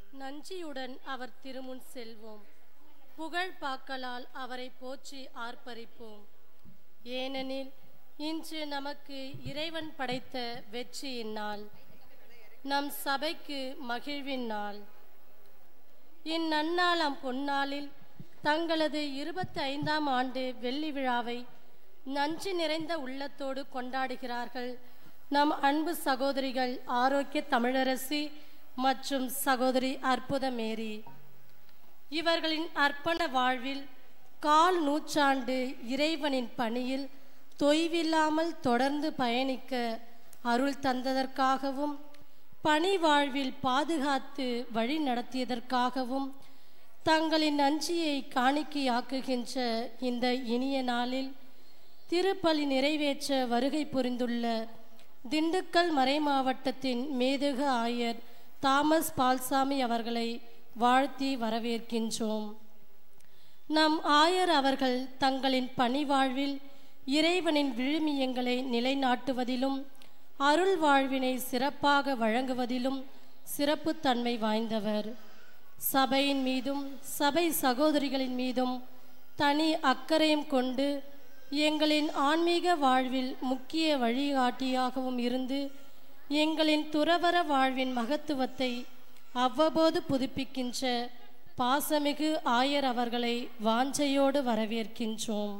நஞ்சியுடன் அவர் திருமுன் செல்வோம் புகழ் பாக்களால் அவரை போற்றி ஆர்ப்பரிப்போம் ஏனெனில் இன்று நமக்கு இறைவன் படைத்த வெற்றியின் நாள் நம் சபைக்கு மகிழ்வின் நாள் இந்நன்னாளாம் பொன்னாளில் தங்களது இருபத்தி ஐந்தாம் ஆண்டு வெள்ளி விழாவை நன்றி நிறைந்த உள்ளத்தோடு கொண்டாடுகிறார்கள் நம் அன்பு சகோதரிகள் ஆரோக்கிய தமிழரசி மற்றும் சகோதரி அற்புத மேரி இவர்களின் அர்ப்பண வாழ்வில் கால் நூற்றாண்டு இறைவனின் பணியில் தொய்வில்லாமல் தொடர்ந்து பயணிக்க அருள் தந்ததற்காகவும் பணி வாழ்வில் பாதுகாத்து வழி நடத்தியதற்காகவும் தங்களின் நன்றியை காணிக்கையாக்குகின்ற இந்த இனிய நாளில் திருப்பலி நிறைவேற்ற வருகை புரிந்துள்ள திண்டுக்கல் மறைமாவட்டத்தின் மேதகு ஆயர் தாமஸ் பால்சாமி அவர்களை வாழ்த்தி வரவேற்கின்றோம் நம் ஆயர் அவர்கள் தங்களின் பணி வாழ்வில் இறைவனின் விழுமியங்களை நிலைநாட்டுவதிலும் அருள் வாழ்வினை சிறப்பாக வழங்குவதிலும் சிறப்புத்தன்மை வாய்ந்தவர் சபையின் மீதும் சபை சகோதரிகளின் மீதும் தனி அக்கறையும் கொண்டு எங்களின் ஆன்மீக வாழ்வில் முக்கிய வழிகாட்டியாகவும் இருந்து எங்களின் துறவர வாழ்வின் மகத்துவத்தை அவ்வப்போது புதுப்பிக்கின்ற பாசமிகு ஆயர் அவர்களை வாஞ்சையோடு வரவேற்கின்றோம்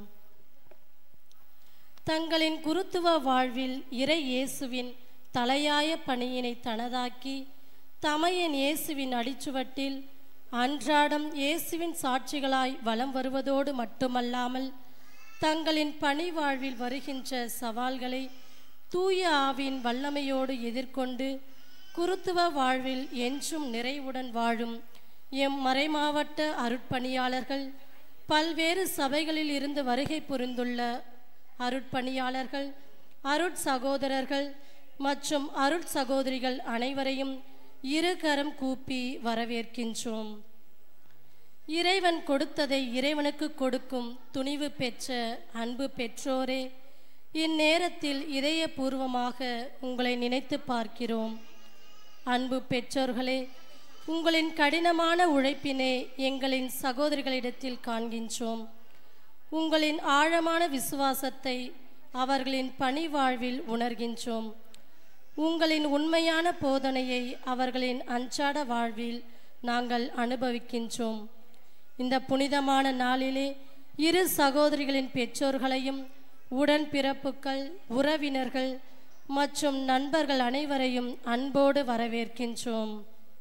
தங்களின் குருத்துவ வாழ்வில் இறை இயேசுவின் தலையாய பணியினை தனதாக்கி தமையன் இயேசுவின் அடிச்சுவட்டில் அன்றாடம் இயேசுவின் சாட்சிகளாய் வலம் வருவதோடு மட்டுமல்லாமல் தங்களின் பணி வாழ்வில் வருகின்ற சவால்களை தூய ஆவின் வல்லமையோடு எதிர்கொண்டு குருத்துவ வாழ்வில் என்றும் நிறைவுடன் வாழும் எம் மறைமாவட்ட அருட்பணியாளர்கள் பல்வேறு சபைகளில் இருந்து வருகை புரிந்துள்ள அருட்பணியாளர்கள் அருட் சகோதரர்கள் மற்றும் அருட் சகோதரிகள் அனைவரையும் இரு கரம் கூப்பி வரவேற்கின்றோம் இறைவன் கொடுத்ததை இறைவனுக்கு கொடுக்கும் துணிவு பெற்ற அன்பு பெற்றோரே இந்நேரத்தில் இதயபூர்வமாக உங்களை நினைத்து பார்க்கிறோம் அன்பு பெற்றோர்களே உங்களின் கடினமான உழைப்பினை எங்களின் சகோதரிகளிடத்தில் காண்கின்றோம் உங்களின் ஆழமான விசுவாசத்தை அவர்களின் பணி வாழ்வில் உணர்கின்றோம் உங்களின் உண்மையான போதனையை அவர்களின் அன்றாட வாழ்வில் நாங்கள் அனுபவிக்கின்றோம் இந்த புனிதமான நாளிலே இரு சகோதரிகளின் பெற்றோர்களையும் உடன் பிறப்புக்கள் உறவினர்கள் மற்றும் நண்பர்கள் அனைவரையும் அன்போடு வரவேற்கின்றோம்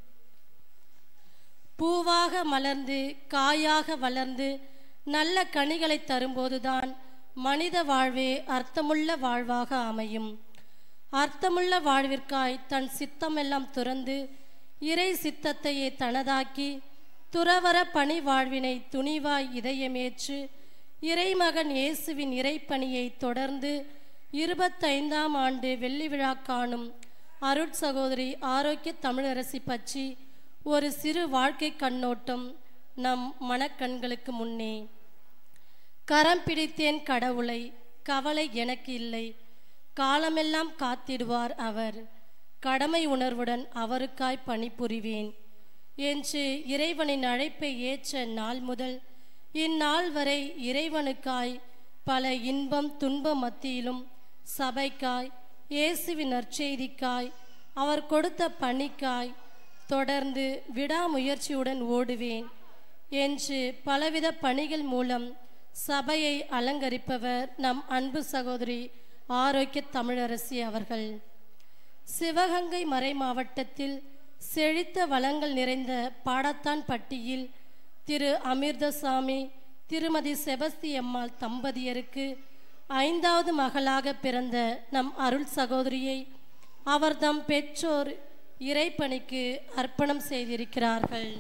பூவாக மலர்ந்து காயாக வளர்ந்து நல்ல கனிகளை தரும்போதுதான் மனித வாழ்வே அர்த்தமுள்ள வாழ்வாக அமையும் அர்த்தமுள்ள வாழ்விற்காய் தன் சித்தமெல்லாம் துறந்து இறை சித்தத்தையே தனதாக்கி துறவர பணி வாழ்வினை துணிவாய் இதயமேற்று இறைமகன் இயேசுவின் இறைப்பணியை தொடர்ந்து இருபத்தைந்தாம் ஆண்டு வெள்ளி விழா காணும் அருட் சகோதரி ஆரோக்கிய தமிழரசி பற்றி ஒரு சிறு வாழ்க்கை கண்ணோட்டம் நம் மனக்கண்களுக்கு முன்னே கரம் பிடித்தேன் கடவுளை கவலை எனக்கு இல்லை காலமெல்லாம் காத்திடுவார் அவர் கடமை உணர்வுடன் அவருக்காய் பணிபுரிவேன் என்று இறைவனின் அழைப்பை ஏற்ற நாள் முதல் இந்நாள் வரை இறைவனுக்காய் பல இன்பம் துன்பம் மத்தியிலும் சபைக்காய் இயேசுவின் நற்செய்திக்காய் அவர் கொடுத்த பணிக்காய் தொடர்ந்து விடாமுயற்சியுடன் ஓடுவேன் என்று பலவித பணிகள் மூலம் சபையை அலங்கரிப்பவர் நம் அன்பு சகோதரி ஆரோக்கிய தமிழரசி அவர்கள் சிவகங்கை மறை மாவட்டத்தில் செழித்த வளங்கள் நிறைந்த பாடத்தான் பட்டியில் திரு அமிர்தசாமி திருமதி செபஸ்தி அம்மாள் தம்பதியருக்கு ஐந்தாவது மகளாக பிறந்த நம் அருள் சகோதரியை அவர் தம் பெற்றோர் இறைப்பணிக்கு அர்ப்பணம் செய்திருக்கிறார்கள்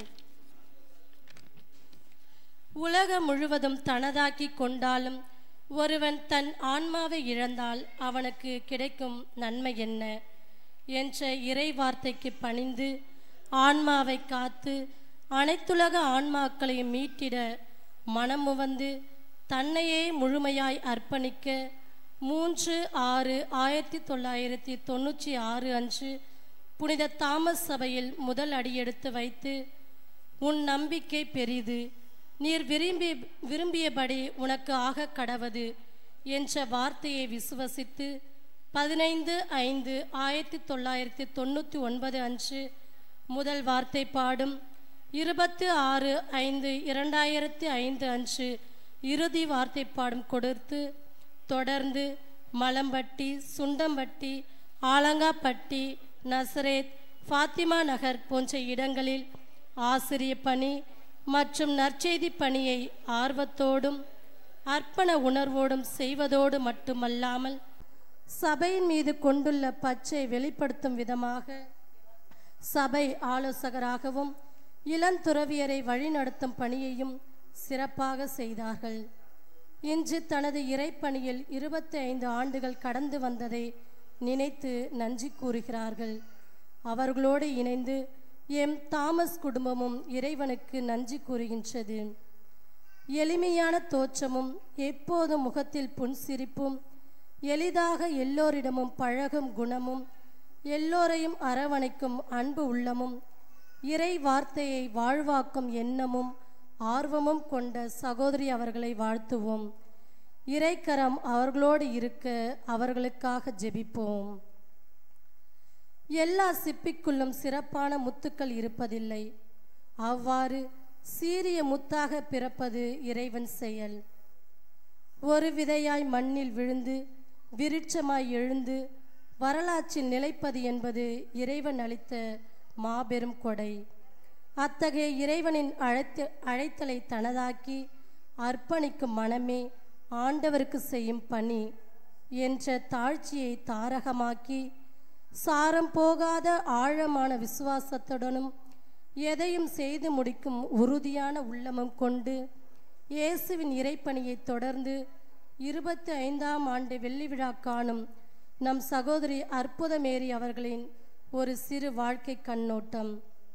உலகம் முழுவதும் தனதாக்கி கொண்டாலும் ஒருவன் தன் ஆன்மாவை இழந்தால் அவனுக்கு கிடைக்கும் நன்மை என்ன என்ற இறை வார்த்தைக்கு பணிந்து ஆன்மாவை காத்து அனைத்துலக ஆன்மாக்களையும் மீட்டிட மனமுவந்து தன்னையே முழுமையாய் அர்ப்பணிக்க மூன்று ஆறு ஆயிரத்தி தொள்ளாயிரத்தி தொண்ணூற்றி ஆறு அன்று புனித தாமஸ் சபையில் முதல் அடியெடுத்து வைத்து உன் நம்பிக்கை பெரிது நீர் விரும்பி விரும்பியபடி உனக்கு ஆக கடவது என்ற வார்த்தையை விசுவசித்து பதினைந்து ஐந்து ஆயிரத்தி தொள்ளாயிரத்தி தொண்ணூற்றி ஒன்பது அன்று முதல் வார்த்தை பாடும் இருபத்து ஆறு ஐந்து இரண்டாயிரத்தி ஐந்து அன்று இறுதி வார்த்தை பாடும் கொடுத்து தொடர்ந்து மலம்பட்டி சுண்டம்பட்டி ஆலங்காப்பட்டி நசரேத் ஃபாத்திமா நகர் போன்ற இடங்களில் ஆசிரிய பணி மற்றும் நற்செய்தி பணியை ஆர்வத்தோடும் அர்ப்பண உணர்வோடும் செய்வதோடு மட்டுமல்லாமல் சபையின் மீது கொண்டுள்ள பச்சை வெளிப்படுத்தும் விதமாக சபை ஆலோசகராகவும் இளந்துறவியரை வழிநடத்தும் பணியையும் சிறப்பாக செய்தார்கள் இன்று தனது இறைப்பணியில் இருபத்தி ஐந்து ஆண்டுகள் கடந்து வந்ததை நினைத்து நன்றி கூறுகிறார்கள் அவர்களோடு இணைந்து எம் தாமஸ் குடும்பமும் இறைவனுக்கு நன்றி கூறுகின்றது எளிமையான தோற்றமும் எப்போதும் முகத்தில் புன்சிரிப்பும் எளிதாக எல்லோரிடமும் பழகும் குணமும் எல்லோரையும் அரவணைக்கும் அன்பு உள்ளமும் இறை வார்த்தையை வாழ்வாக்கும் எண்ணமும் ஆர்வமும் கொண்ட சகோதரி அவர்களை வாழ்த்துவோம் இறைக்கரம் அவர்களோடு இருக்க அவர்களுக்காக ஜெபிப்போம் எல்லா சிப்பிக்குள்ளும் சிறப்பான முத்துக்கள் இருப்பதில்லை அவ்வாறு சீரிய முத்தாக பிறப்பது இறைவன் செயல் ஒரு விதையாய் மண்ணில் விழுந்து விருட்சமாய் எழுந்து வரலாற்றில் நிலைப்பது என்பது இறைவன் அளித்த மாபெரும் கொடை அத்தகைய இறைவனின் அழைத்த அழைத்தலை தனதாக்கி அர்ப்பணிக்கும் மனமே ஆண்டவருக்கு செய்யும் பணி என்ற தாழ்ச்சியை தாரகமாக்கி சாரம் போகாத ஆழமான விசுவாசத்துடனும் எதையும் செய்து முடிக்கும் உறுதியான உள்ளமும் கொண்டு இயேசுவின் இறைப்பணியை தொடர்ந்து இருபத்தி ஐந்தாம் ஆண்டு வெள்ளி விழா காணும் நம் சகோதரி அற்புதமேரி அவர்களின் ஒரு சிறு வாழ்க்கை கண்ணோட்டம்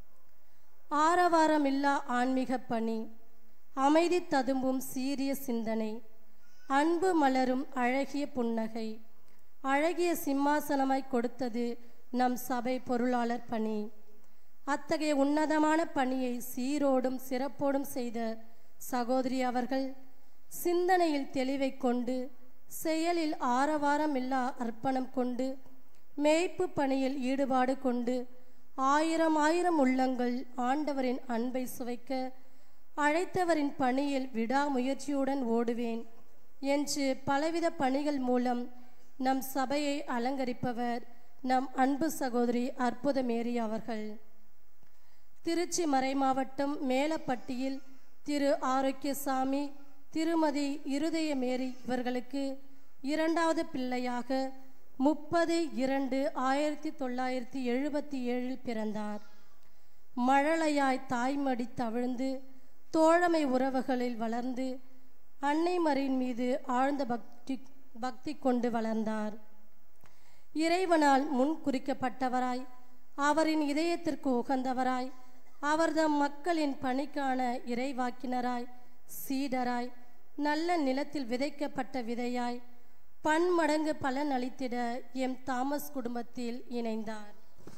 ஆரவாரமில்லா ஆன்மீக பணி அமைதி ததும்பும் சீரிய சிந்தனை அன்பு மலரும் அழகிய புன்னகை அழகிய சிம்மாசனமாய் கொடுத்தது நம் சபை பொருளாளர் பணி அத்தகைய உன்னதமான பணியை சீரோடும் சிறப்போடும் செய்த சகோதரி அவர்கள் சிந்தனையில் தெளிவை கொண்டு செயலில் ஆரவாரமில்லா அர்ப்பணம் கொண்டு மேய்ப்பு பணியில் ஈடுபாடு கொண்டு ஆயிரம் ஆயிரம் உள்ளங்கள் ஆண்டவரின் அன்பை சுவைக்க அழைத்தவரின் பணியில் விடாமுயற்சியுடன் ஓடுவேன் என்று பலவித பணிகள் மூலம் நம் சபையை அலங்கரிப்பவர் நம் அன்பு சகோதரி அற்புதமேரி அவர்கள் திருச்சி மறைமாவட்டம் மேலப்பட்டியில் திரு ஆரோக்கியசாமி திருமதி இருதயமேரி இவர்களுக்கு இரண்டாவது பிள்ளையாக முப்பது இரண்டு ஆயிரத்தி தொள்ளாயிரத்தி எழுபத்தி ஏழில் பிறந்தார் மழலையாய் தாய்மடி தவிழ்ந்து தோழமை உறவுகளில் வளர்ந்து அன்னைமரின் மீது ஆழ்ந்த பக்தி பக்தி கொண்டு வளர்ந்தார் இறைவனால் முன் குறிக்கப்பட்டவராய் அவரின் இதயத்திற்கு உகந்தவராய் அவர்தம் மக்களின் பணிக்கான இறைவாக்கினராய் சீடராய் நல்ல நிலத்தில் விதைக்கப்பட்ட விதையாய் பன்மடங்கு பலன் அளித்திட எம் தாமஸ் குடும்பத்தில் இணைந்தார்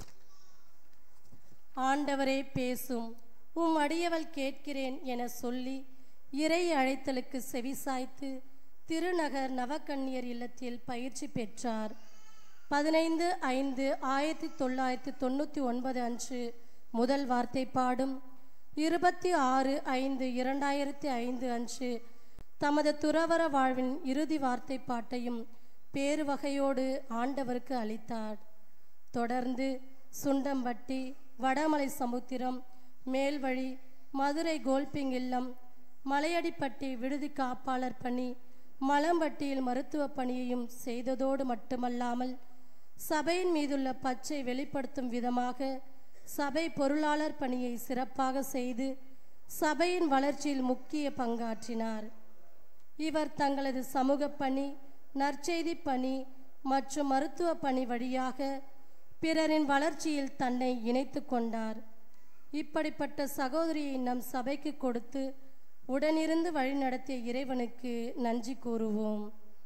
ஆண்டவரே பேசும் உம் அடியவள் கேட்கிறேன் என சொல்லி இறை அழைத்தலுக்கு செவிசாய்த்து திருநகர் நவக்கண்ணியர் இல்லத்தில் பயிற்சி பெற்றார் பதினைந்து ஐந்து ஆயிரத்தி தொள்ளாயிரத்தி தொண்ணூற்றி ஒன்பது அன்று முதல் வார்த்தை பாடும் இருபத்தி ஆறு ஐந்து இரண்டாயிரத்தி ஐந்து அன்று தமது துறவர வாழ்வின் இறுதி வார்த்தை பாட்டையும் பேருவகையோடு ஆண்டவருக்கு அளித்தார் தொடர்ந்து சுண்டம்பட்டி வடமலை சமுத்திரம் மேல்வழி மதுரை கோல்பிங் இல்லம் மலையடிப்பட்டி விடுதி காப்பாளர் பணி மலம்பட்டியில் மருத்துவ பணியையும் செய்ததோடு மட்டுமல்லாமல் சபையின் மீதுள்ள பச்சை வெளிப்படுத்தும் விதமாக சபை பொருளாளர் பணியை சிறப்பாக செய்து சபையின் வளர்ச்சியில் முக்கிய பங்காற்றினார் இவர் தங்களது சமூக பணி நற்செய்தி பணி மற்றும் மருத்துவ பணி வழியாக பிறரின் வளர்ச்சியில் தன்னை இணைத்து கொண்டார் இப்படிப்பட்ட சகோதரியை நம் சபைக்கு கொடுத்து உடனிருந்து வழிநடத்திய இறைவனுக்கு நன்றி கூறுவோம்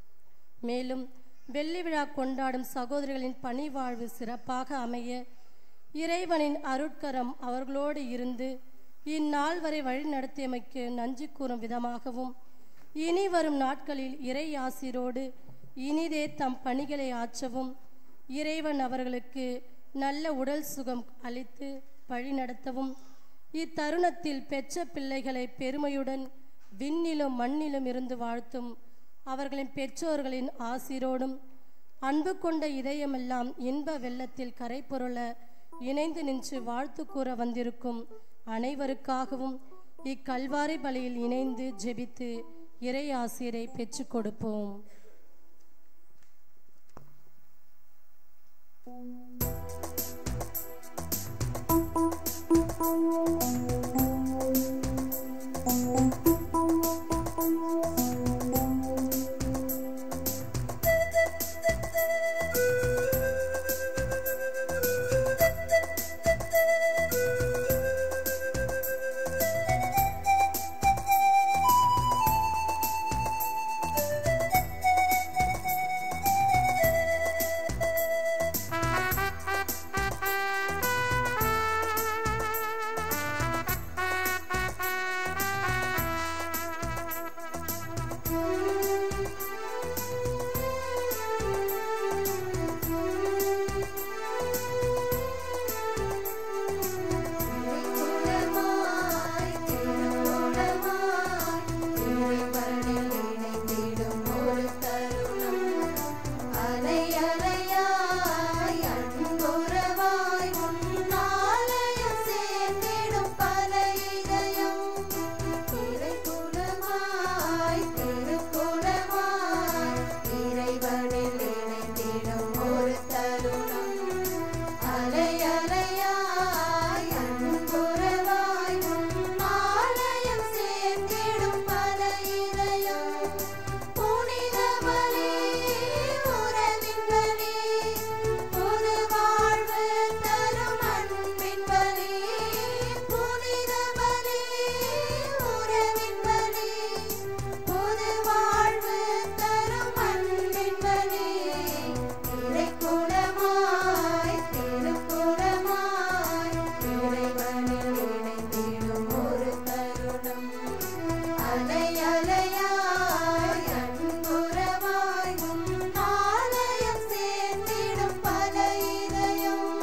மேலும் வெள்ளி விழா கொண்டாடும் சகோதரிகளின் பணி வாழ்வு சிறப்பாக அமைய இறைவனின் அருட்கரம் அவர்களோடு இருந்து இந்நாள் வரை வழி நடத்தியமைக்கு நன்றி கூறும் விதமாகவும் இனி வரும் நாட்களில் இறை ஆசிரோடு இனிதே தம் பணிகளை ஆற்றவும் இறைவன் அவர்களுக்கு நல்ல உடல் சுகம் அளித்து வழிநடத்தவும் இத்தருணத்தில் பெற்ற பிள்ளைகளை பெருமையுடன் விண்ணிலும் மண்ணிலும் இருந்து வாழ்த்தும் அவர்களின் பெற்றோர்களின் ஆசிரோடும் அன்பு கொண்ட இதயமெல்லாம் இன்ப வெள்ளத்தில் கரை புரள இணைந்து நின்று வாழ்த்து கூற வந்திருக்கும் அனைவருக்காகவும் இக்கல்வாரி பலியில் இணைந்து ஜெபித்து இறை ஆசிரை பெற்றுக் கொடுப்போம் திருக்குளமாய் திருக்குளமாய் இறைவனில் இணைந்திடும் ஒரு தருணம் அலை அலையாய் அன்புறவாய் உன்னாலயம் சேர்ந்திடும் பல இதயம் திருக்குளமாய் திருக்குளமாய் இறைவனில் இணைந்திடும் ஒரு தருணம் அலை அலையாய் அன்புறவாய் உன்னாலயம் சேர்ந்திடும் பல இதயம் புனித பலி உறவின் பலி புது வாழ்வு தரும் அன்பின் பலி புனித பலி உறவின் பலி புது வாழ்வு தரும் அன்பின் பலி திரைக்குளமாய் திருக்குளமாய் இறைவனில் இணைந்திடும் ஒரு தருணம் அலை அலையாய் அன்புறவாய் உன்னாலயம் சேர்ந்திடும் பல இதயம்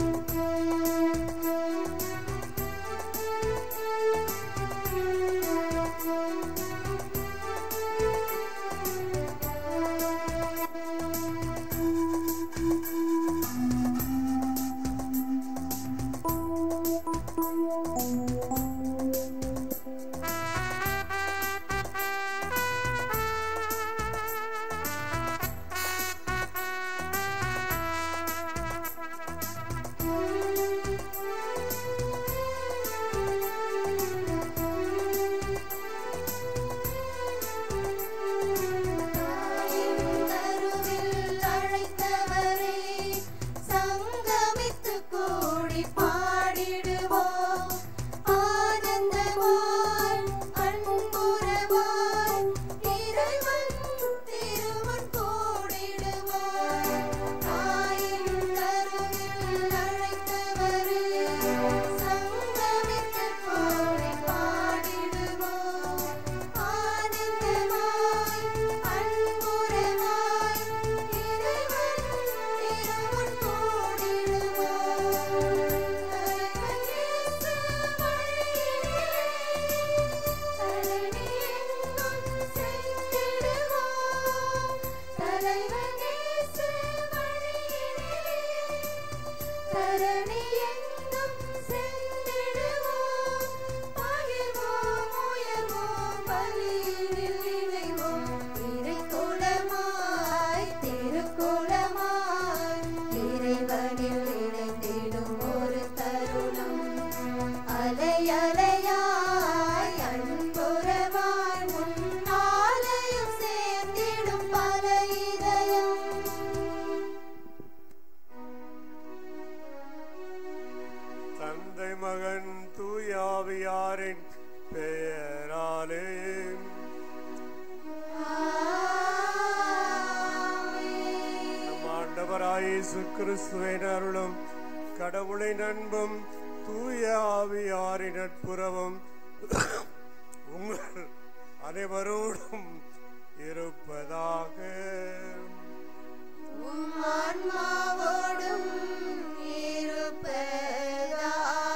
தருவில் அழைத்தவரே சங்கமித்து கூடி பாடிடுவோம் ஆனந்தமாய் அன்புறவாய் இறைவன் திருவன் கூடிடுவோம் தாயின் தருவில் அழைத்தவரே சங்கமித்து கூடி பாடிடுவோம் ஆனந்தமாய் அன்புறவாய் இறைவன் திருவன் கூடிடுவோம் தலைவன் இயேசு வழியிலே தலைமையெங்கும் சென்றிடுவோம் தலைவன் இயேசு வழியிலே தரணி எங்கும் சென்றிடுவோம் பகிர்வோம் உயர்வோம் பலியினில் இணைவோம் இறைக்குளமாய் திருக்குளமாய் இறைவனில் இணைந்திடும் ஒரு தருணம் அலை அலையாய் அன்புறவாய் உன்னாலயம் சேர்ந்திடும் பல இதயம் தந்தை மகன் தூயாவியாரின் பெயராலே நம் ஆண்டவராய் இயேசு கிறிஸ்துவின் அருளும் கடவுளை நண்பும் தூய ஆவியாரின் நட்புறவும் உங்கள் அனைவரோடும் இருப்பதாக உம் ஆன்மாவோடும் இருப்பதாக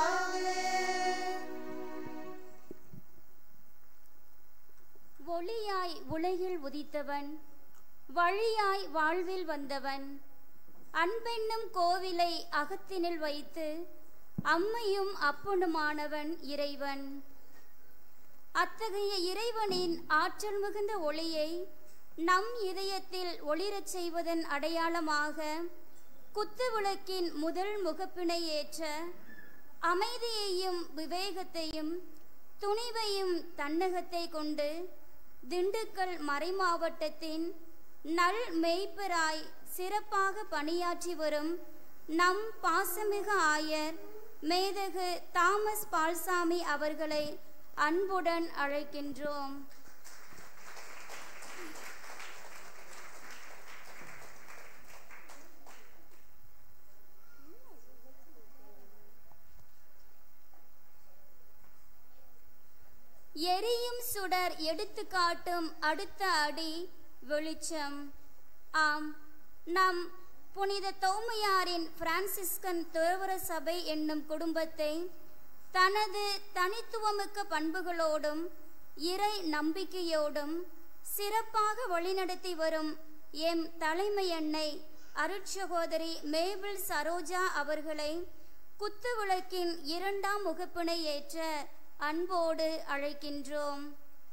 ஒளியாய் உலகில் உதித்தவன் வழியாய் வாழ்வில் வந்தவன் அன்பென்னும் கோவிலை அகத்தினில் வைத்து அம்மையும் அப்பனுமானவன் இறைவன் அத்தகைய இறைவனின் ஆற்றல் மிகுந்த ஒளியை நம் இதயத்தில் ஒளிரச் செய்வதன் அடையாளமாக குத்துவிளக்கின் முதல் முகப்பினை ஏற்ற அமைதியையும் விவேகத்தையும் துணிவையும் தன்னகத்தை கொண்டு திண்டுக்கல் மறைமாவட்டத்தின் நல் மெய்ப்பராய் சிறப்பாக பணியாற்றி வரும் நம் பாசமிகு ஆயர் மேதகு தாமஸ் பால்சாமி அவர்களை அன்புடன் அழைக்கின்றோம் எரியும் சுடர் எடுத்து காட்டும் அடுத்த அடி வெளிச்சம் ஆம் நம் புனித தௌமையாரின் பிரான்சிஸ்கன் துறவர சபை என்னும் குடும்பத்தை தனது தனித்துவமிக்க பண்புகளோடும் இறை நம்பிக்கையோடும் சிறப்பாக வழிநடத்தி வரும் எம் தலைமை அன்னை அருட்சகோதரி மேபிள் சரோஜா அவர்களை குத்துவிளக்கின் இரண்டாம் முகப்பினை ஏற்ற அன்போடு அழைக்கின்றோம்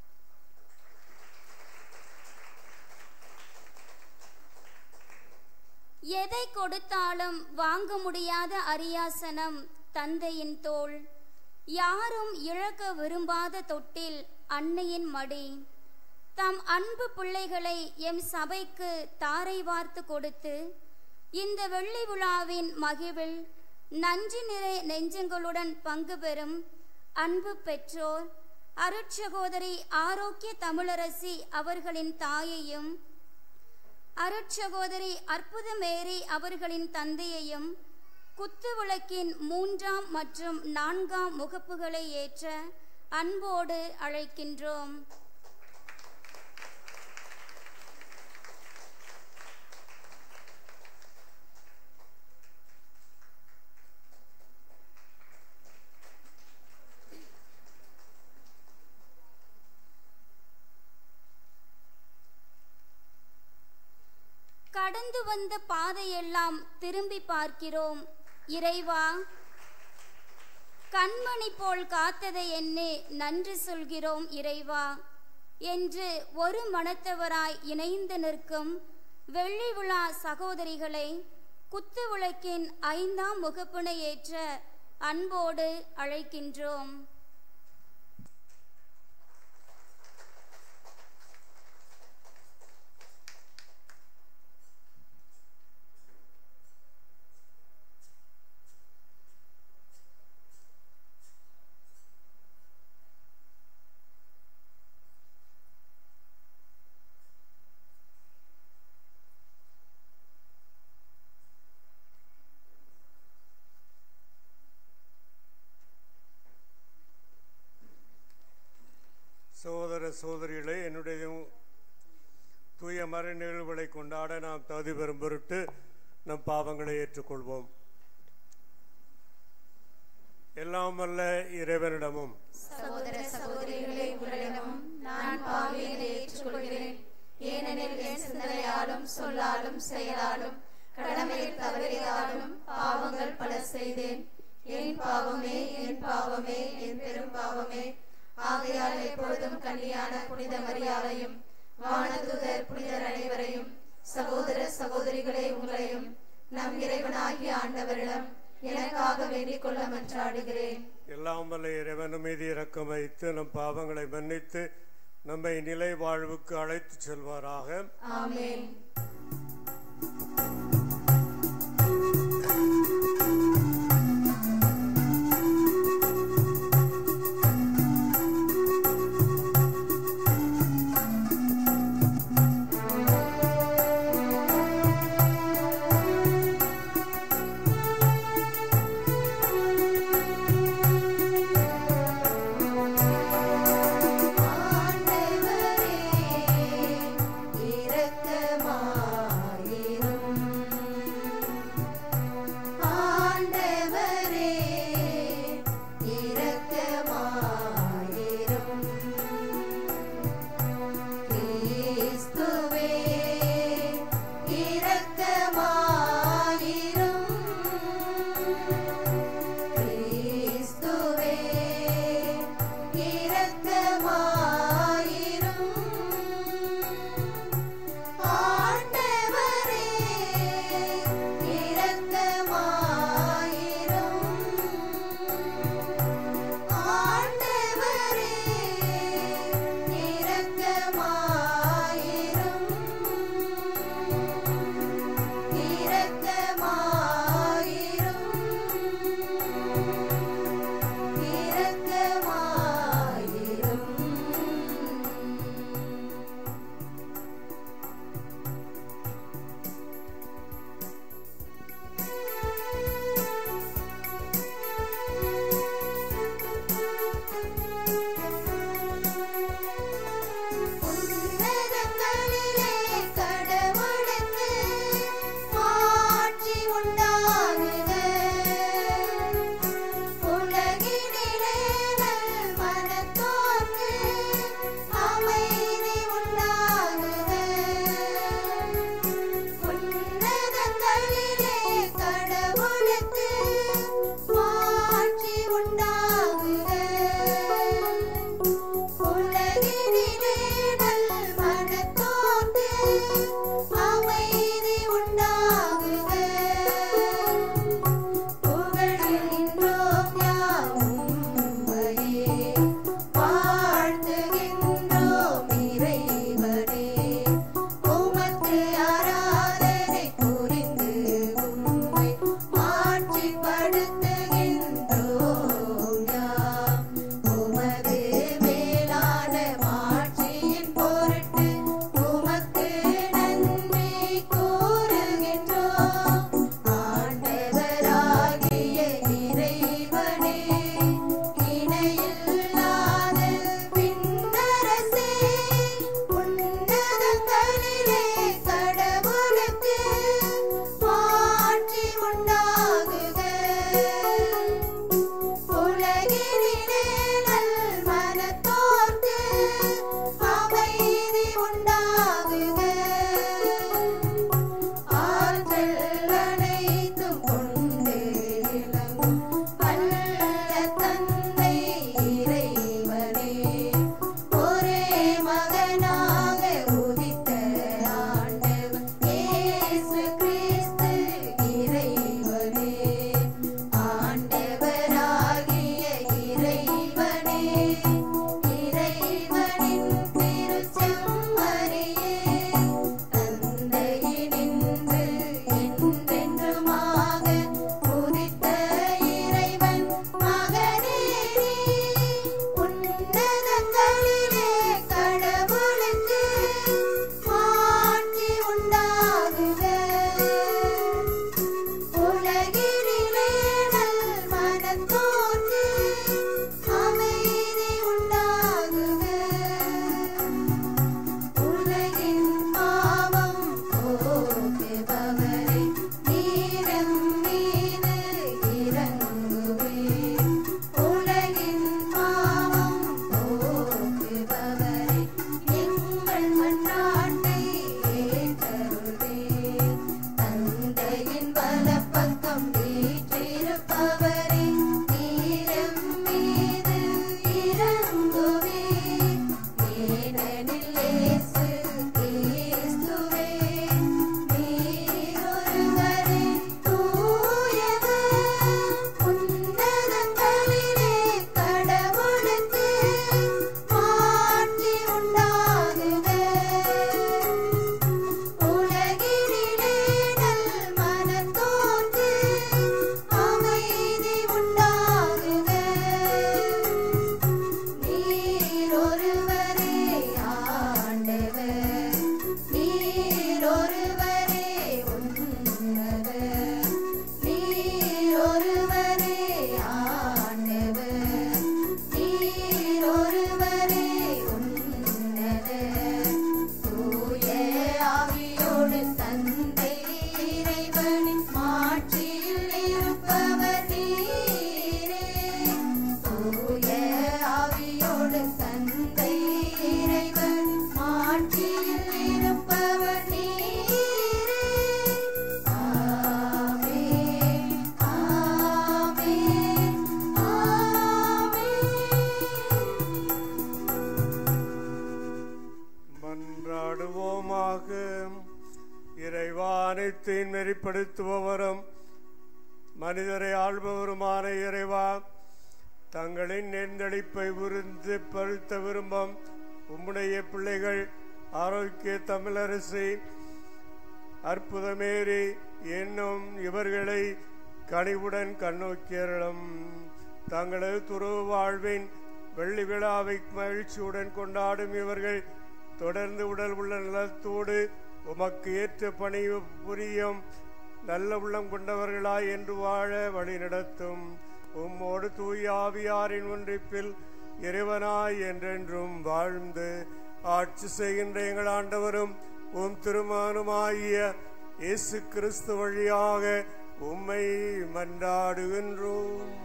எதை கொடுத்தாலும் வாங்க முடியாத அரியாசனம் தந்தையின் தோள் யாரும் இழக்க விரும்பாத தொட்டில் அன்னையின் மடி தம் அன்பு பிள்ளைகளை எம் சபைக்கு தாரை வார்த்து கொடுத்து இந்த வெள்ளி விழாவின் மகிழ்வில் நன்றி நிறை நெஞ்சங்களுடன் பங்கு பெறும் அன்பு பெற்றோர் அருட்சகோதரி ஆரோக்கிய தமிழரசி அவர்களின் தாயையும் அருட்சகோதரி அற்புத மேரி அவர்களின் தந்தையையும் குத்துவிளக்கின் மூன்றாம் மற்றும் நான்காம் முகப்புகளை ஏற்ற அன்போடு அழைக்கின்றோம் கடந்து வந்த பாதையெல்லாம் திரும்பி பார்க்கிறோம் இறைவா கண்மணி போல் காத்ததை எண்ணே நன்றி சொல்கிறோம் இறைவா என்று ஒரு மனத்தவராய் இணைந்து நிற்கும் வெள்ளி விழா சகோதரிகளை குத்து விளக்கின் ஐந்தாம் முகப்பினை ஏற்ற அன்போடு அழைக்கின்றோம் சகோதர சோதரிகளே என்னுடைய தூய மறை நிகழ்வுகளை கொண்டாட நாம் தகுதி பெறும் பொருட்டு நம் பாவங்களை ஏற்றுக்கொள்வோம் எல்லாம் வல்ல இறைவனிடமும் சகோதர சகோதரிகளே உங்களிடமும் நான் பாவியனை ஏற்றுக்கொள்கிறேன் ஏனெனில் என் சிந்தனையாலும் சொல்லாலும் செயலாலும் கடமையில் தவறியதாலும் பாவங்கள் பல செய்தேன் என் பாவமே என் பாவமே என் பெரும் பாவமே ஆகையால் எப்பொழுதும் கன்னியான புனித மரியாதையும் வானதுதர் புனிதர் அனைவரையும் சகோதர சகோதரிகளே உங்களையும் நம் இறைவனாகிய ஆண்டவரிடம் எனக்காக வேண்டிக் கொள்ள மன்றாடுகிறேன் எல்லாம் வல்ல இறைவன் மீது இரக்கம் வைத்து நம் பாவங்களை மன்னித்து நம்மை நிலை வாழ்வுக்கு அழைத்து செல்வாராக ஆமென் ஆ நெறிப்படுத்துபவரும் மனிதரை ஆள்பவருமான இறைவா தங்களின் நேர்ந்தளிப்பை உருந்து பருத்த விரும்பும் உம்முடைய பிள்ளைகள் ஆரோக்கிய தமிழரசி அற்புதமேறி என்னும் இவர்களை கனிவுடன் கண்ணோக்கியர்களும் தங்களது துறவு வாழ்வின் வெள்ளி விழாவை மகிழ்ச்சியுடன் கொண்டாடும் இவர்கள் தொடர்ந்து உடல் உள்ள நலத்தோடு உமக்கு ஏற்ற பணி புரியும் நல்ல உள்ளம் கொண்டவர்களாய் என்று வாழ வழி நடத்தும் உம்மோடு தூய ஆவியாரின் ஒன்றிப்பில் இறைவனாய் என்றென்றும் வாழ்ந்து ஆட்சி செய்கின்ற எங்கள் ஆண்டவரும் உம் திருமானுமாகிய இயேசு கிறிஸ்து வழியாக உம்மை மன்றாடுகின்றோம்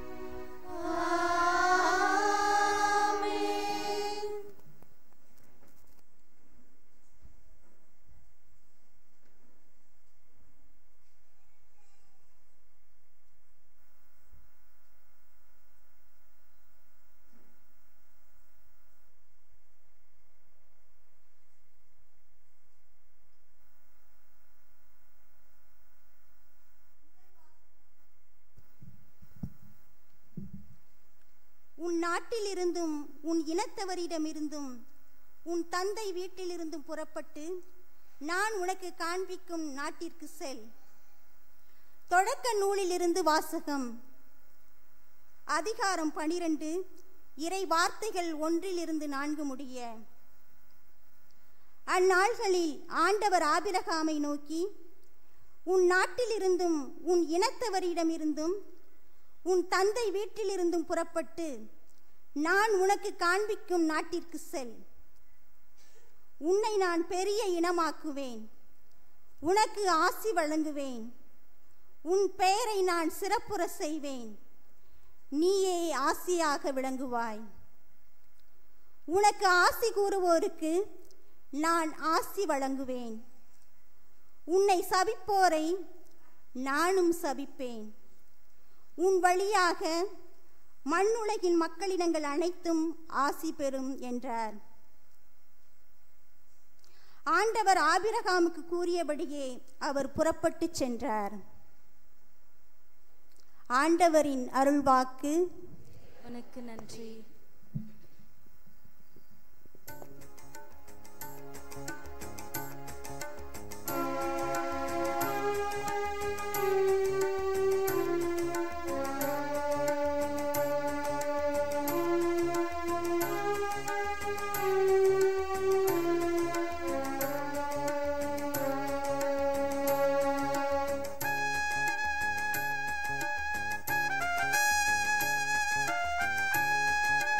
உன் நாட்டிலிருந்தும் உன் இனத்தவரிடமிருந்தும் உன் தந்தை வீட்டிலிருந்தும் புறப்பட்டு நான் உனக்கு காண்பிக்கும் நாட்டிற்கு செல் தொடக்க நூலிலிருந்து வாசகம் அதிகாரம் பனிரெண்டு இறை வார்த்தைகள் ஒன்றிலிருந்து நான்கு முடிய அந்நாள்களில் ஆண்டவர் ஆபிரகாமை நோக்கி உன் நாட்டிலிருந்தும் உன் இனத்தவரிடமிருந்தும் உன் தந்தை வீட்டிலிருந்தும் புறப்பட்டு நான் உனக்கு காண்பிக்கும் நாட்டிற்கு செல் உன்னை நான் பெரிய இனமாக்குவேன் உனக்கு ஆசி வழங்குவேன் உன் பெயரை நான் சிறப்புற செய்வேன் நீயே ஆசியாக விளங்குவாய் உனக்கு ஆசி கூறுவோருக்கு நான் ஆசி வழங்குவேன் உன்னை சபிப்போரை நானும் சபிப்பேன் உன் வழியாக மண்ணுலகின் மக்களினங்கள் அனைத்தும் ஆசி பெறும் என்றார் ஆண்டவர் ஆபிரகாமுக்கு கூறியபடியே அவர் புறப்பட்டு சென்றார் ஆண்டவரின் அருள்வாக்கு உனக்கு நன்றி ஆ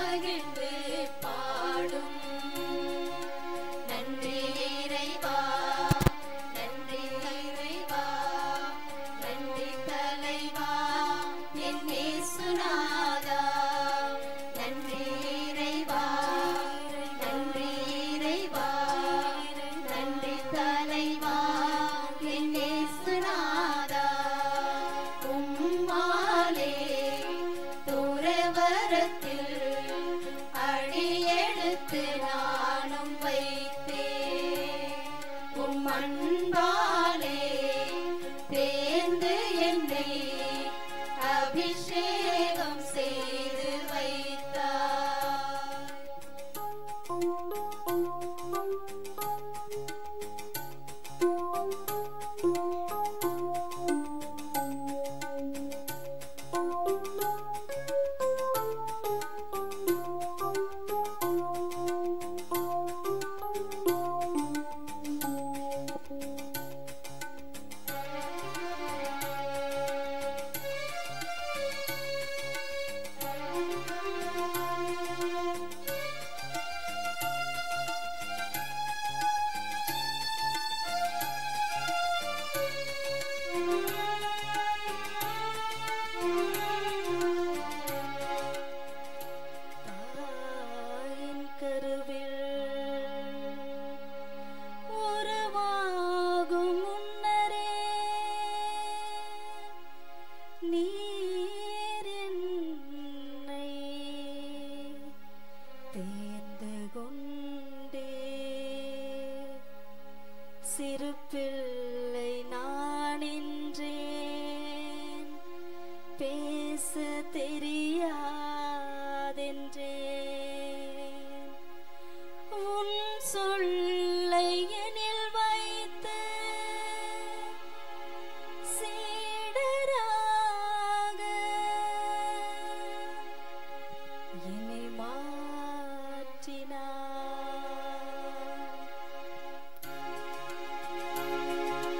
மகிழ்ந்து பாடும் நன்றி இறைவா நன்றி இறைவா நன்றி தலைவா என் இயேசுநாதா நன்றி இறைவா நன்றி இறைவா நன்றி தலைவா என் இயேசுநாதா உம்மாலே துறவரத்தில் அடியெடுத்து நானும் வைத்தேன் உம் அன்பாலே தேர்ந்து என்னை அபிஷேகம் செய்து வைத்தார் தாயின் கருவில் உருவாகும் முன்னரே நீர் என்னை தேர்ந்து கொண்டே சிறு பிள்ளை நான் என்றேன் பேச தெரியாதென்றேன் உன் சொல்லை எனில் வைத்து சீடராக என்னை மாற்றினார்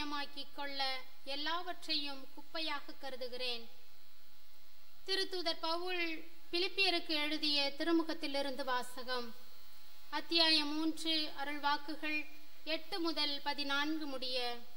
ஆதாயமாக்கிக் கொள்ள எல்லாவற்றையும் குப்பையாக கருதுகிறேன் திருத்தூதர் பவுல் பிலிப்பியருக்கு எழுதிய திருமுகத்திலிருந்து வாசகம் அத்தியாயம் மூன்று அருள்வாக்குகள் எட்டு முதல் பதினான்கு முடிய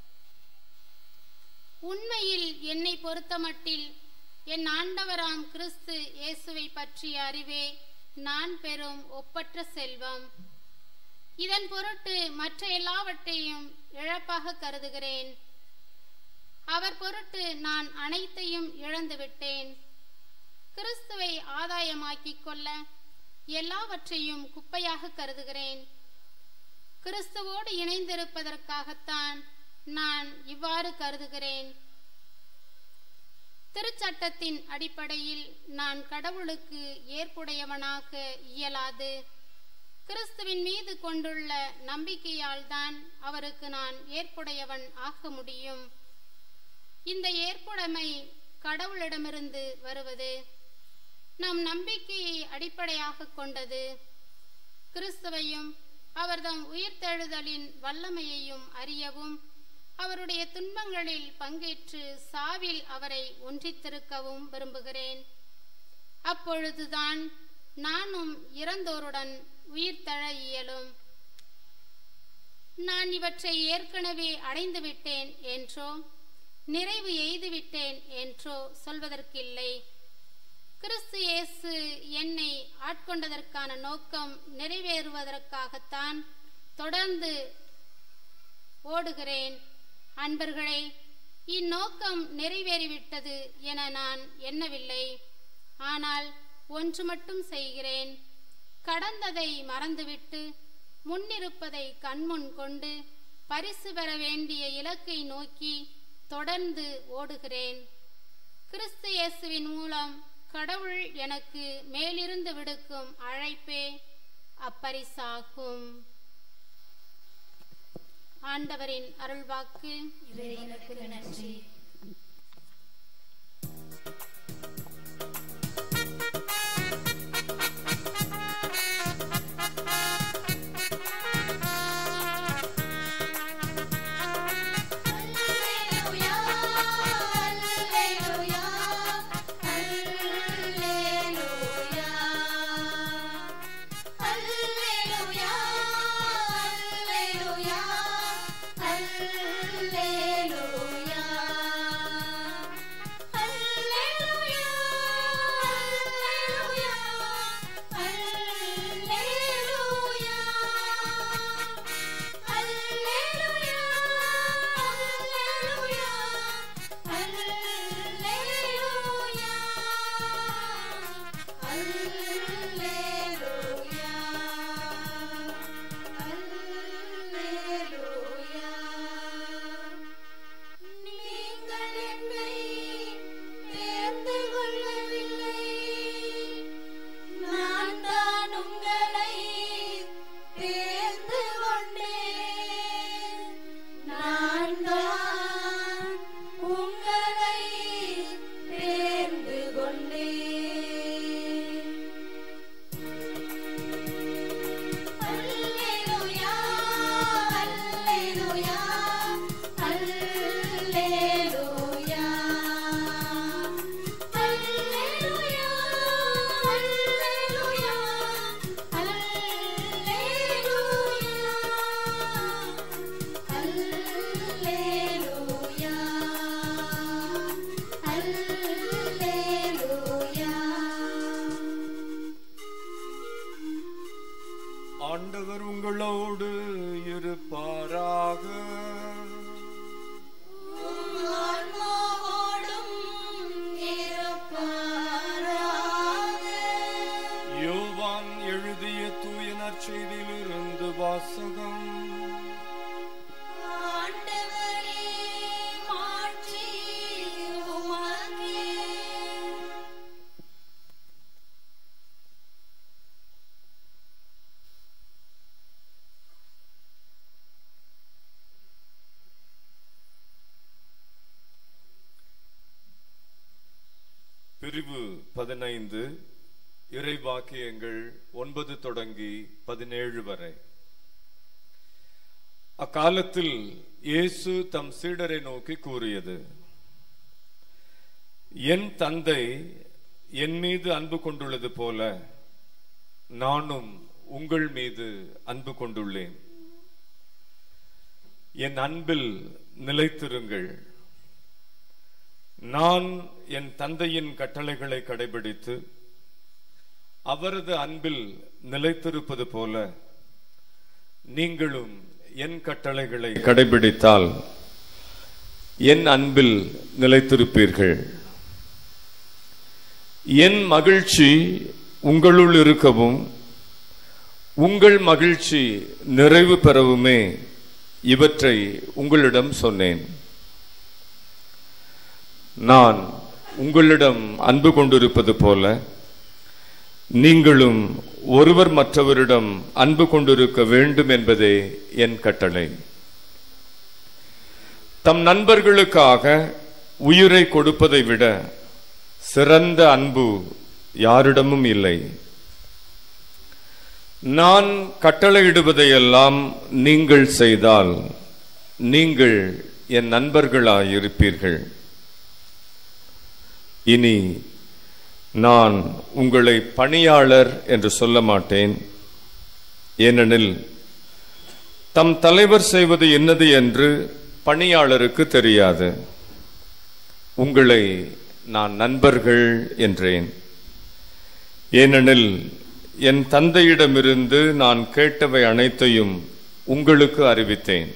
உண்மையில் என்னை பொறுத்தமட்டில் என் ஆண்டவராம் கிறிஸ்து இயேசுவை பற்றிய அறிவே நான் பெறும் ஒப்பற்ற செல்வம் இதன் பொருட்டு மற்ற எல்லாவற்றையும் இழப்பாக கருதுகிறேன் அவர் பொருட்டு நான் அனைத்தையும் இழந்துவிட்டேன் கிறிஸ்துவை ஆதாயமாக்கிக் கொள்ள எல்லாவற்றையும் குப்பையாக கருதுகிறேன் கிறிஸ்துவோடு இணைந்திருப்பதற்காகத்தான் நான் இவ்வாறு கருதுகிறேன் திருச்சட்டத்தின் அடிப்படையில் நான் கடவுளுக்கு ஏற்புடையவனாக இயலாது கிறிஸ்துவின் மீது கொண்டுள்ள நம்பிக்கையால் தான் அவருக்கு நான் ஏற்புடையவன் ஆக முடியும் இந்த ஏற்புடைமை கடவுளிடமிருந்து வருவது நம் நம்பிக்கையை அடிப்படையாக கொண்டது கிறிஸ்துவையும் அவர்தம் உயிர்த்தெழுதலின் வல்லமையையும் அறியவும் அவருடைய துன்பங்களில் பங்கேற்று சாவில் அவரை ஒன்றித்திருக்கவும் விரும்புகிறேன் அப்பொழுதுதான் நானும் இறந்தோருடன் உயிர் தழ இயலும் நான் இவற்றை ஏற்கனவே அடைந்து விட்டேன் என்றோ நிறைவு எய்துவிட்டேன் என்றோ சொல்வதற்கில்லை கிறிஸ்து இயேசு என்னை ஆட்கொண்டதற்கான நோக்கம் நிறைவேறுவதற்காகத்தான் தொடர்ந்து ஓடுகிறேன் அன்பர்களே இந்நோக்கம் நிறைவேறிவிட்டது என நான் எண்ணவில்லை ஆனால் ஒன்று மட்டும் செய்கிறேன் கடந்ததை மறந்துவிட்டு முன்னிருப்பதை கண்முன் கொண்டு பரிசு பெற வேண்டிய இலக்கை நோக்கி தொடர்ந்து ஓடுகிறேன் கிறிஸ்து இயேசுவின் மூலம் கடவுள் எனக்கு மேலிருந்து விடுக்கும் அழைப்பே அப்பரிசாகும் ஆண்டவரின் அருள்வாக்கு இறைவனுக்கு நன்றி அல்லேலூயா அல்லேலூயா அல்லேலூயா அல்லேலூயா அல்லேலூயா அல்லேலூயா அல்லேலூயா நீங்கள் என்னை தேர்ந்து கொள்ளவில்லை நான் தான் உங்களை தேர்ந்து கொண்டேன் நான் தான் உங்களை தேர்ந்து கொண்டேன் அல்லேலூயா அல்லேலூயா அல்லேலூயா அல்லேலூயா அல்லேலூயா அல்லேலூயா அல்லேலூயா ஆண்டவர் உங்களோடு இருப்பாராக ஆன்மாவோடும் இருப்பாராக. யோவான் எழுதிய தூய நற்செய்தியிலிருந்து வாசகம் ஆண்டவரே, மாட்சி உமக்கே. பிரிவு பதினைந்து இறைவாக்கியங்கள் ஒன்பது தொடங்கி பதினேழு வரை அக்காலத்தில் இயேசு தம் சீடரை நோக்கி கூறியது என் தந்தை என் மீது அன்பு கொண்டுள்ளது போல நானும் உங்கள் மீது அன்பு கொண்டுள்ளேன் என் அன்பில் நிலைத்திருங்கள் நான் என் தந்தையின் கட்டளைகளை கடைபிடித்து அவரது அன்பில் நிலைத்திருப்பது போல நீங்களும் என் கட்டளைகளை கடைபிடித்தால் என் அன்பில் நிலைத்திருப்பீர்கள் என் மகிழ்ச்சி உங்களுள் இருக்கவும் உங்கள் மகிழ்ச்சி நிறைவு பெறவுமே இவற்றை உங்களிடம் சொன்னேன் நான் உங்களிடம் அன்பு கொண்டிருப்பது போல நீங்களும் ஒருவர் மற்றவரிடம் அன்பு கொண்டிருக்க வேண்டும் என்பதே என் கட்டளை தம் நண்பர்களுக்காக உயிரை கொடுப்பதை விட சிறந்த அன்பு யாரிடமும் இல்லை நான் கட்டளையிடுவதையெல்லாம் நீங்கள் செய்தால் நீங்கள் என் நண்பர்களாயிருப்பீர்கள் இனி நான் உங்களை பணியாளர் என்று சொல்ல மாட்டேன் ஏனெனில் தம் தலைவர் செய்வது என்னது என்று பணியாளருக்கு தெரியாது உங்களை நான் நண்பர்கள் என்றேன் ஏனெனில் என் தந்தையிடமிருந்து நான் கேட்டவை அனைத்தையும் உங்களுக்கு அறிவித்தேன்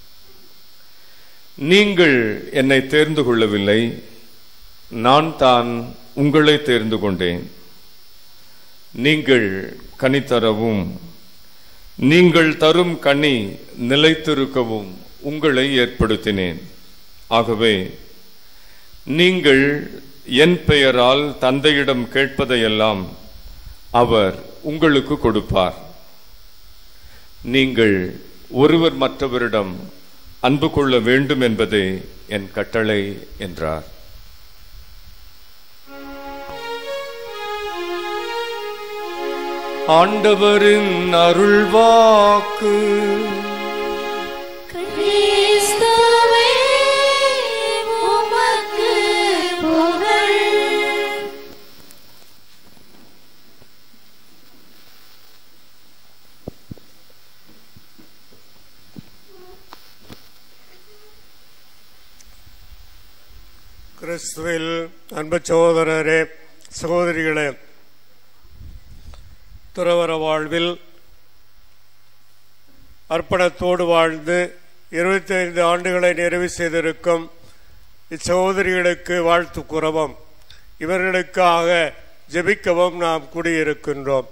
நீங்கள் என்னை தேர்ந்து கொள்ளவில்லை நான் தான் உங்களை தேர்ந்து கொண்டேன் நீங்கள் கனி தரவும் நீங்கள் தரும் கனி நிலைத்திருக்கவும் உங்களை ஏற்படுத்தினேன் ஆகவே நீங்கள் என் பெயரால் தந்தையிடம் கேட்பதையெல்லாம் அவர் உங்களுக்கு கொடுப்பார் நீங்கள் ஒருவர் மற்றவரிடம் அன்பு கொள்ள வேண்டும் என்பதே என் கட்டளை என்றார் ஆண்டவரின் அருள்வாக்கு கிறிஸ்துவே உமக்கு புகழ் கிறிஸ்துவில் அன்பு சகோதரரே சகோதரிகளே துறவர வாழ்வில் அர்ப்பணத்தோடு வாழ்ந்து இருபத்தி ஐந்து ஆண்டுகளை நிறைவு செய்திருக்கும் இச்சகோதரிகளுக்கு வாழ்த்து கூறவும் இவர்களுக்காக ஜெபிக்கவும் நாம் கூடியிருக்கின்றோம்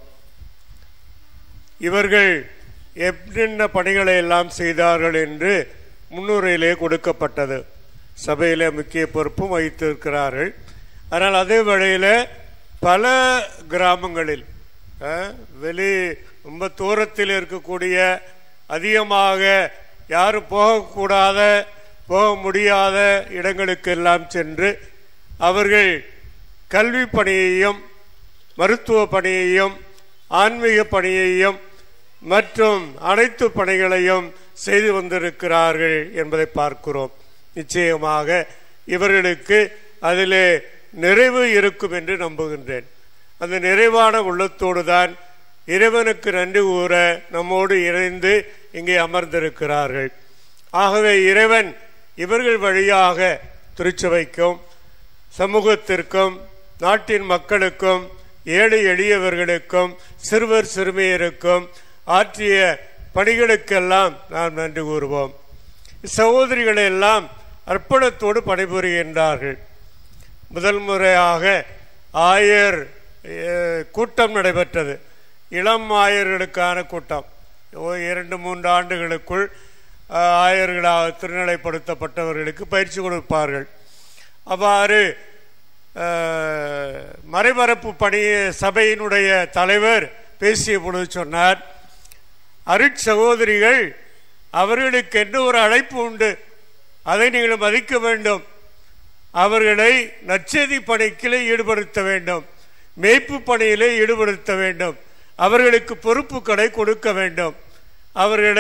இவர்கள் என்னென்ன பணிகளை எல்லாம் செய்தார்கள் என்று முன்னுரையிலே கொடுக்கப்பட்டது சபையிலே முக்கிய பொறுப்பும் வகித்திருக்கிறார்கள் ஆனால் அதே வேளையில் பல கிராமங்களில் அஹ், வெளி ரொம்ப தூரத்தில் இருக்கக்கூடிய அதிகமாக யாரும் போகக்கூடாத போக முடியாத இடங்களுக்கெல்லாம் சென்று அவர்கள் கல்வி பணியையும் மருத்துவ பணியையும் ஆன்மீக பணியையும் மற்றும் அனைத்து பணிகளையும் செய்து வந்திருக்கிறார்கள் என்பதை பார்க்கிறோம் நிச்சயமாக இவர்களுக்கு அதிலே நிறைவு இருக்கும் என்று நம்புகின்றேன் அந்த நிறைவான உள்ளத்தோடு தான் இறைவனுக்கு நன்றி கூற நம்மோடு இணைந்து இங்கே அமர்ந்திருக்கிறார்கள் ஆகவே இறைவன் இவர்கள் வழியாக திருச்சபைக்கும் சமூகத்திற்கும் நாட்டின் மக்களுக்கும் ஏழை எளியவர்களுக்கும் சிறுவர் சிறுமியருக்கும் ஆற்றிய பணிகளுக்கெல்லாம் நாம் நன்றி கூறுவோம் சகோதரிகளை எல்லாம் அர்ப்பணத்தோடு பணிபுரிகின்றார்கள் முதல் முறையாக ஆயர் அஹ், கூட்டம் நடைபெற்றது இளம் ஆயர்களுக்கான கூட்டம் ஓ, இரண்டு மூன்று ஆண்டுகளுக்குள் அஹ், ஆயர்களாக திருநிலைப்படுத்தப்பட்டவர்களுக்கு பயிற்சி கொடுப்பார்கள் அவ்வாறு அஹ், மறைமரப்பு பணி சபையினுடைய தலைவர் பேசிய பொழுது சொன்னார் அருட்சகோதரிகள் அவர்களுக்கு என்று ஒரு அழைப்பு உண்டு அதை நீங்கள் மதிக்க வேண்டும் அவர்களை நற்செய்தி பணிக்கிலே ஈடுபடுத்த வேண்டும் மேய்ப்பு பணியிலே ஈடுபடுத்த வேண்டும் அவர்களுக்கு பொறுப்புகளை கொடுக்க வேண்டும் அவர்களை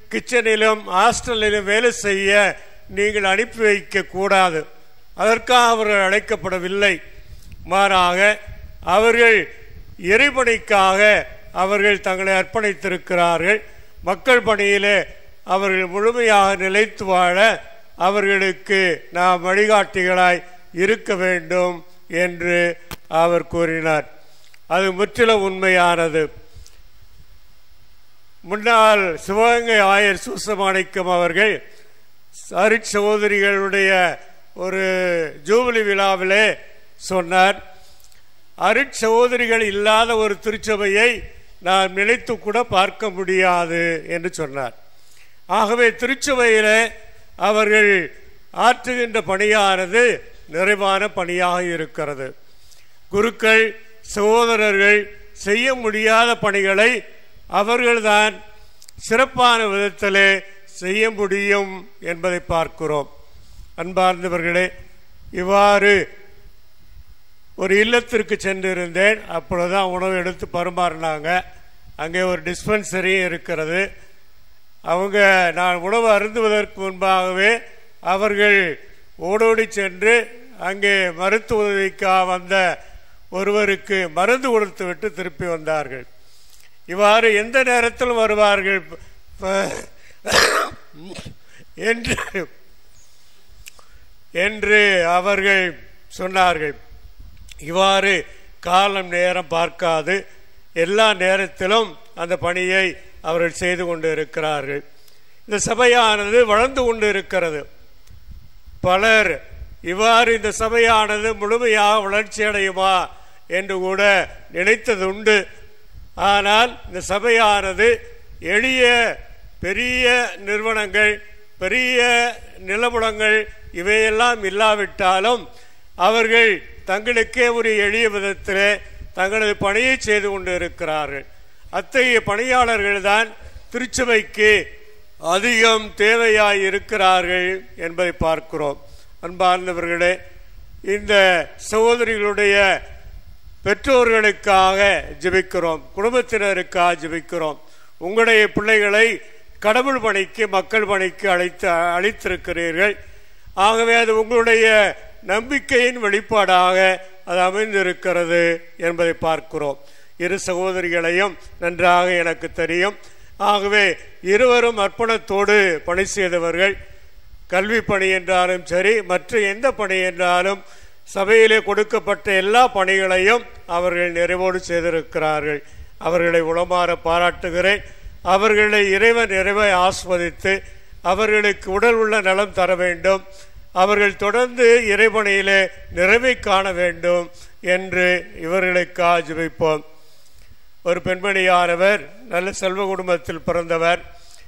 கிச்சனிலும் ஹாஸ்டலிலும் வேலை செய்ய நீங்கள் அனுப்பி வைக்க கூடாது அதற்காக அவர்கள் அழைக்கப்படவில்லை மாறாக அவர்கள் இறைபணிக்காக அவர்கள் தங்களை அர்ப்பணித்திருக்கிறார்கள் மக்கள் பணியிலே அவர்கள் முழுமையாக நிலைத்து வாழ அவர்களுக்கு நாம் வழிகாட்டிகளாய் இருக்க வேண்டும் என்று அவர் கூறினார் அது முற்றிலும் உண்மையானது முன்னாள் சிவகங்கை ஆயர் சூசமாணிக்கம் அவர்கள் அருட் சகோதரிகளுடைய ஒரு ஜூபிலி விழாவிலே சொன்னார் அருட் சகோதரிகள் இல்லாத ஒரு திருச்சபையை நான் நினைத்து கூட பார்க்க முடியாது என்று சொன்னார் ஆகவே திருச்சபையிலே அவர்கள் ஆற்றுகின்ற பணியானது நிறைவான பணியாக இருக்கிறது குருக்கள் சகோதரர்கள் செய்ய முடியாத பணிகளை அவர்கள்தான் சிறப்பான விதத்திலே செய்ய முடியும் என்பதை பார்க்கிறோம் அன்பார்ந்தவர்களே இவ்வாறு ஒரு இல்லத்திற்கு சென்றிருந்தேன் அப்பொழுதுதான் உணவு எடுத்து பரிமாறினாங்க அங்கே ஒரு டிஸ்பென்சரியும் இருக்கிறது அவங்க நான் உணவு அருந்துவதற்கு முன்பாகவே அவர்கள் ஓடோடி சென்று அங்கே மருத்துவ உதவிக்காக வந்த ஒருவருக்கு மருந்து கொடுத்து விட்டு திருப்பி வந்தார்கள் இவ்வாறு எந்த நேரத்தில் வருவார்கள் ப- என்று என்று அவர்கள் சொன்னார்கள் இவ்வாறு காலம் நேரம் பார்க்காது எல்லா நேரத்திலும் அந்த பணியை அவர்கள் செய்து கொண்டு இருக்கிறார்கள் இந்த சபையானது வளர்ந்து கொண்டு இருக்கிறது பலர் இவ்வாறு இந்த சபையானது முழுமையாக வளர்ச்சி அடையுமா என்று கூட நினைத்ததுண்டு ஆனால் இந்த சபையானது எளிய பெரிய நிறுவனங்கள் பெரிய நிலமுடங்கள் இவையெல்லாம் இல்லாவிட்டாலும் அவர்கள் தங்களுக்கே ஒரு எளிய விதத்திலே தங்களது பணியை செய்து கொண்டு இருக்கிறார்கள் அத்தகைய பணியாளர்கள் தான் திருச்சபைக்கு அதிகம் தேவையாய் இருக்கிறார்கள் என்பதை பார்க்கிறோம் அன்பார்ந்தவர்களே இந்த சகோதரிகளுடைய பெற்றோர்களுக்காக ஜெபிக்கிறோம் குடும்பத்தினருக்காக ஜெபிக்கிறோம் உங்களுடைய பிள்ளைகளை கடவுள் பணிக்கு மக்கள் பணிக்கு அழைத்து அழைத்திருக்கிறீர்கள் ஆகவே அது உங்களுடைய நம்பிக்கையின் வெளிப்பாடாக அது அமைந்திருக்கிறது என்பதை பார்க்கிறோம் இரு சகோதரிகளையும் நன்றாக எனக்கு தெரியும் ஆகவே இருவரும் அர்ப்பணத்தோடு பணி செய்தவர்கள் கல்வி பணி என்றாலும் சரி மற்ற எந்த பணி என்றாலும் சபையிலே கொடுக்கப்பட்ட எல்லா பணிகளையும் அவர்கள் நிறைவோடு செய்திருக்கிறார்கள் அவர்களை உளமாற பாராட்டுகிறேன் அவர்களை இறைவன் நிறைவை ஆஸ்வதித்து அவர்களுக்கு உடல் உள்ள நலம் தர வேண்டும் அவர்கள் தொடர்ந்து இறைபணியிலே நிறைவை காண வேண்டும் என்று இவர்களுக்காக ஜெபிப்போம் ஒரு பெண்மணியானவர் நல்ல செல்வ குடும்பத்தில் பிறந்தவர்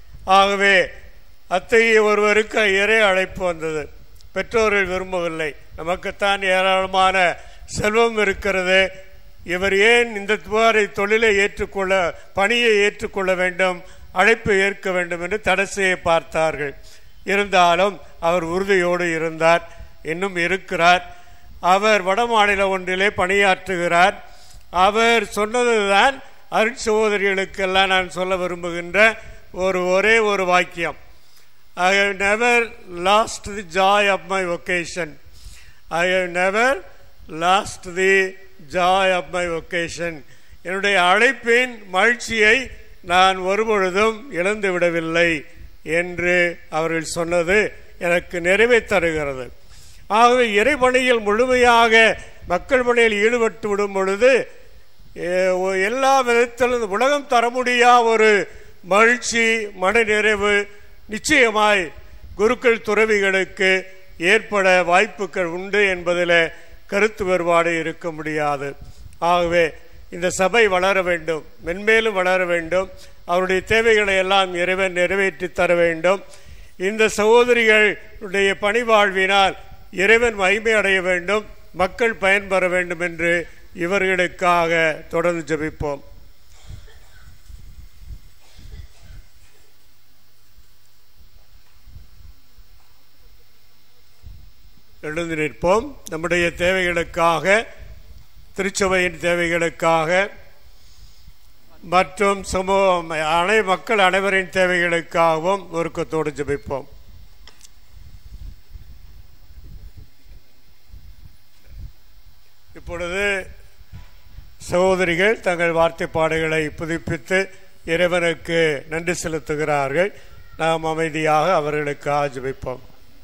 ஆகவே அத்தகைய ஒருவருக்கு இறை அழைப்பு வந்தது பெற்றோர்கள் விரும்பவில்லை நமக்குத்தான் ஏராளமான செல்வம் இருக்கிறது இவர் ஏன் இந்த துவாரை தொழிலை ஏற்றுக்கொள்ள பணியை ஏற்றுக்கொள்ள வேண்டும் அழைப்பை ஏற்க வேண்டும் என்று தடை செய்ய பார்த்தார்கள் இருந்தாலும் அவர் உறுதியோடு இருந்தார் இன்னும் இருக்கிறார் அவர் வட மாநில ஒன்றிலே பணியாற்றுகிறார் அவர் சொன்னதுதான் அருட்சகோதரிகளுக்கெல்லாம் நான் சொல்ல விரும்புகின்ற ஒரு ஒரே ஒரு வாக்கியம் I have never lost the joy of my vocation I have never lost the joy of my vocation என்னுடைய அழைப்பின் மகிழ்ச்சியை நான் ஒருபொழுதும் இழந்து விடவில்லை என்று அவர்கள் சொன்னது எனக்கு நிறைவை தருகிறது ஆகவே இறைபணியில் முழுமையாக மக்கள் பணியில் ஈடுபட்டு விடும் பொழுது எ- ஒ- எல்லா விதத்திலும் உலகம் தர முடியா ஒரு மகிழ்ச்சி மனநிறைவு நிச்சயமாய் குருக்கள் துறவிகளுக்கு ஏற்பட வாய்ப்புகள் உண்டு என்பதில் கருத்து வேறுபாடு இருக்க முடியாது ஆகவே இந்த சபை வளர வேண்டும் மென்மேலும் வளர வேண்டும் அவருடைய தேவைகளை எல்லாம் இறைவன் நிறைவேற்றி தர வேண்டும் இந்த சகோதரிகளுடைய பணி வாழ்வினால் இறைவன் மகிமை அடைய வேண்டும் மக்கள் பயன்பெற வேண்டும் என்று இவர்களுக்காக தொடர்ந்து ஜெபிப்போம் எழுந்து நிற்போம் நம்முடைய தேவைகளுக்காக திருச்சபையின் தேவைகளுக்காக மற்றும் சமூகம் அனை மக்கள் அனைவரின் தேவைகளுக்காகவும் ஒருக்கத்தோடு ஜெபிப்போம் இப்பொழுது சகோதரிகள் தங்கள் வார்த்தைப்பாடுகளை புதுப்பித்து இறைவனுக்கு நன்றி செலுத்துகிறார்கள் நாம் அமைதியாக அவர்களுக்கு ஆஜபிப்போம்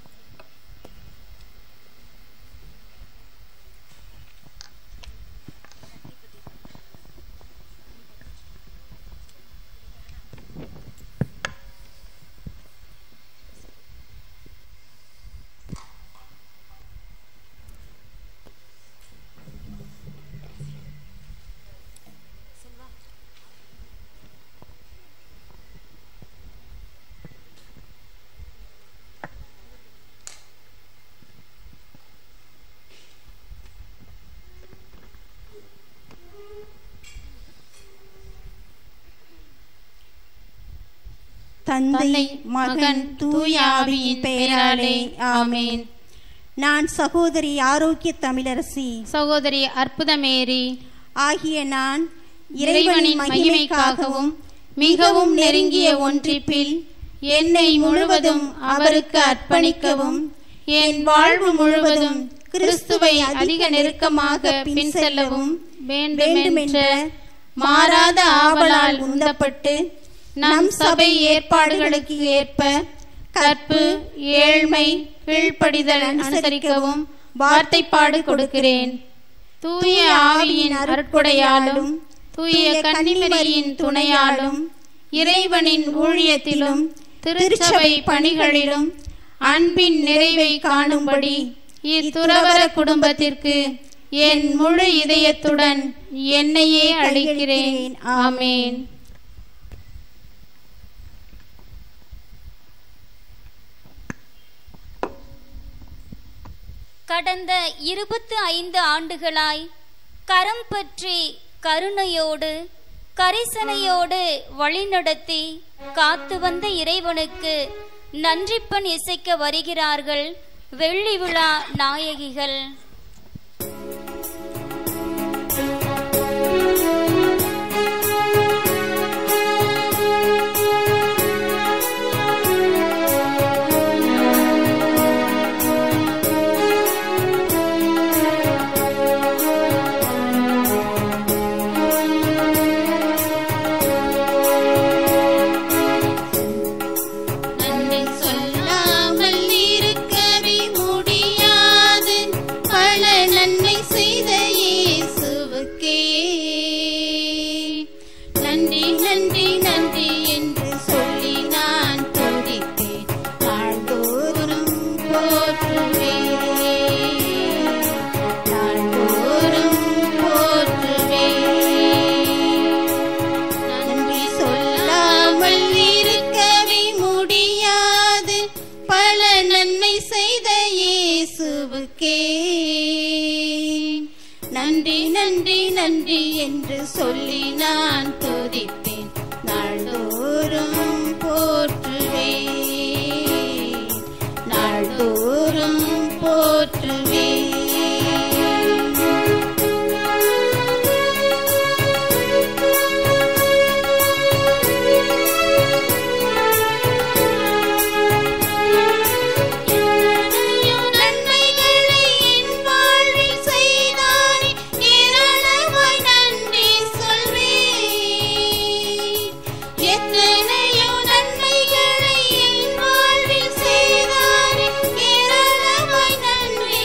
தந்தை தந்தை, மகன் மகன், தூய ஆவியின் பெயராலே ஆமென் நான் சகோதரி ஆரோக்கிய தமிழரசி சகோதரி அற்புதமேரி ஆகிய நான் இறைவனின் மகிமைக்காகவும் மிகவும் நெருங்கிய ஒன்றிப்பில் என்னை முழுவதும் அவருக்கு அர்ப்பணிக்கவும் என் வாழ்வு முழுவதும் கிறிஸ்துவை அதிக நெருக்கமாக பின் செல்லவும் வேண்டுமென்ற மாறாத ஆவலால் உந்தப்பட்டு நம் சபை ஏற்பாடுகளுக்கு ஏற்ப கற்பு ஏழ்மை கீழ்ப்படிதல் அனுசரிக்கவும் வார்த்தைப்பாடு கொடுக்கிறேன் தூய ஆவியின் அருட்கொடையாலும் தூய கன்னிமரியின் துணையாலும் இறைவனின் ஊழியத்திலும் திருச்சபை பணிகளிலும் அன்பின் நிறைவை காணும்படி இத்துறவர குடும்பத்திற்கு என் முழு இதயத்துடன் என்னையே அளிக்கிறேன் ஆமேன் கடந்த இருபத்து ஐந்து ஆண்டுகளாய் கரம் பற்றி கருணையோடு கரிசனையோடு வழிநடத்தி காத்து வந்த இறைவனுக்கு நன்றிப்பண் இசைக்க வருகிறார்கள் வெள்ளி விழா நாயகிகள் நன்றி சொல்லாமல் இருக்கவே முடியாது பல நன்மை செய்த இயேசுவுக்கே நன்றி நன்றி நன்றி என்று சொல்லி நான் துதிப்பேன் நாள்தோறும் போற்றுவேன் நாள்தோறும் போற்றுவேன் நன்றி சொல்லாமல் இருக்கவே முடியாது பல நன்மை செய்த இயேசுவுக்கே நன்றி நன்றி நன்றி என்று சொல்லி நான் துதிப்பேன் நாள்தோறும் போற்றுவேன் நாள்தோறும் போற்றுவேன் எத்தனையோ நன்மைகளை என் வாழ்வில் செய்தாரே, ஏராளமாய் நன்றி சொல்வேன். எத்தனையோ நன்மைகளை என் வாழ்வில் செய்தாரே, ஏராளமாய் நன்றி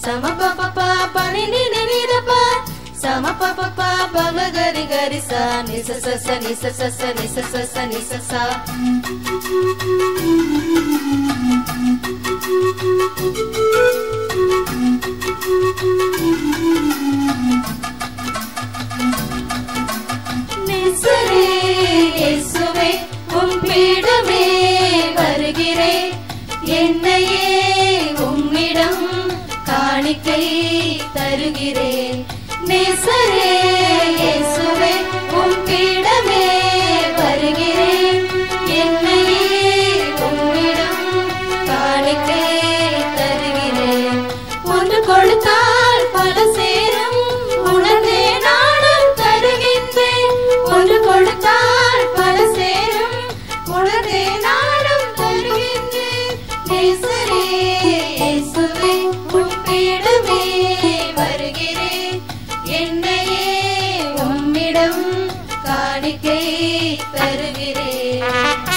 சம ப ப ப பனி நி நி நி த ப சம ப ப ப ப ம கரி கரி சா நி ச ச ச நி ச ச ச நி ச ச ச நி ச சா நேசரே இயேசுவே உம் பீடமே வருகிறேன் என்னையே உம்மிடம் காணிக்கை தருகிறேன் நேசரே இயேசுவே உம் பீடமே வருகிறேன் என்னையே உம்மிடம் காணிக்கை தருகிறேன் ஒன்று கொடுத்தால் பல சேரும் உணர்ந்தே நானும் தருகின்றேன் ஒன்று கொடுத்தால் பல சேரும் உணர்ந்தே நானும் தருகின்றேன் நேசரே இயேசுவே உம்மிடமே வருகிறேன் என்னையே உம்மிடம் காணிக்கை தருகிறேன்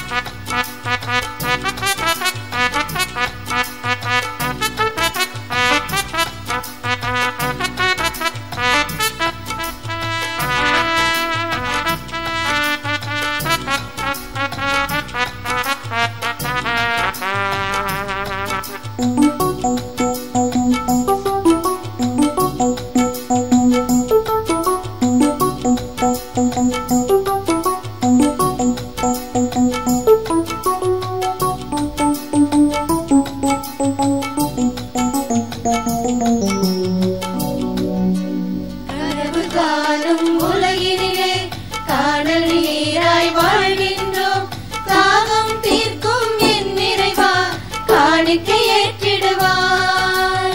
கனவு காணும் உலகினிலே காணல் நீராய் வாழ்கின்றோம் தாகம் தீர்க்கும் என் நிறைவா காணிக்கை ஏற்றிடுவார்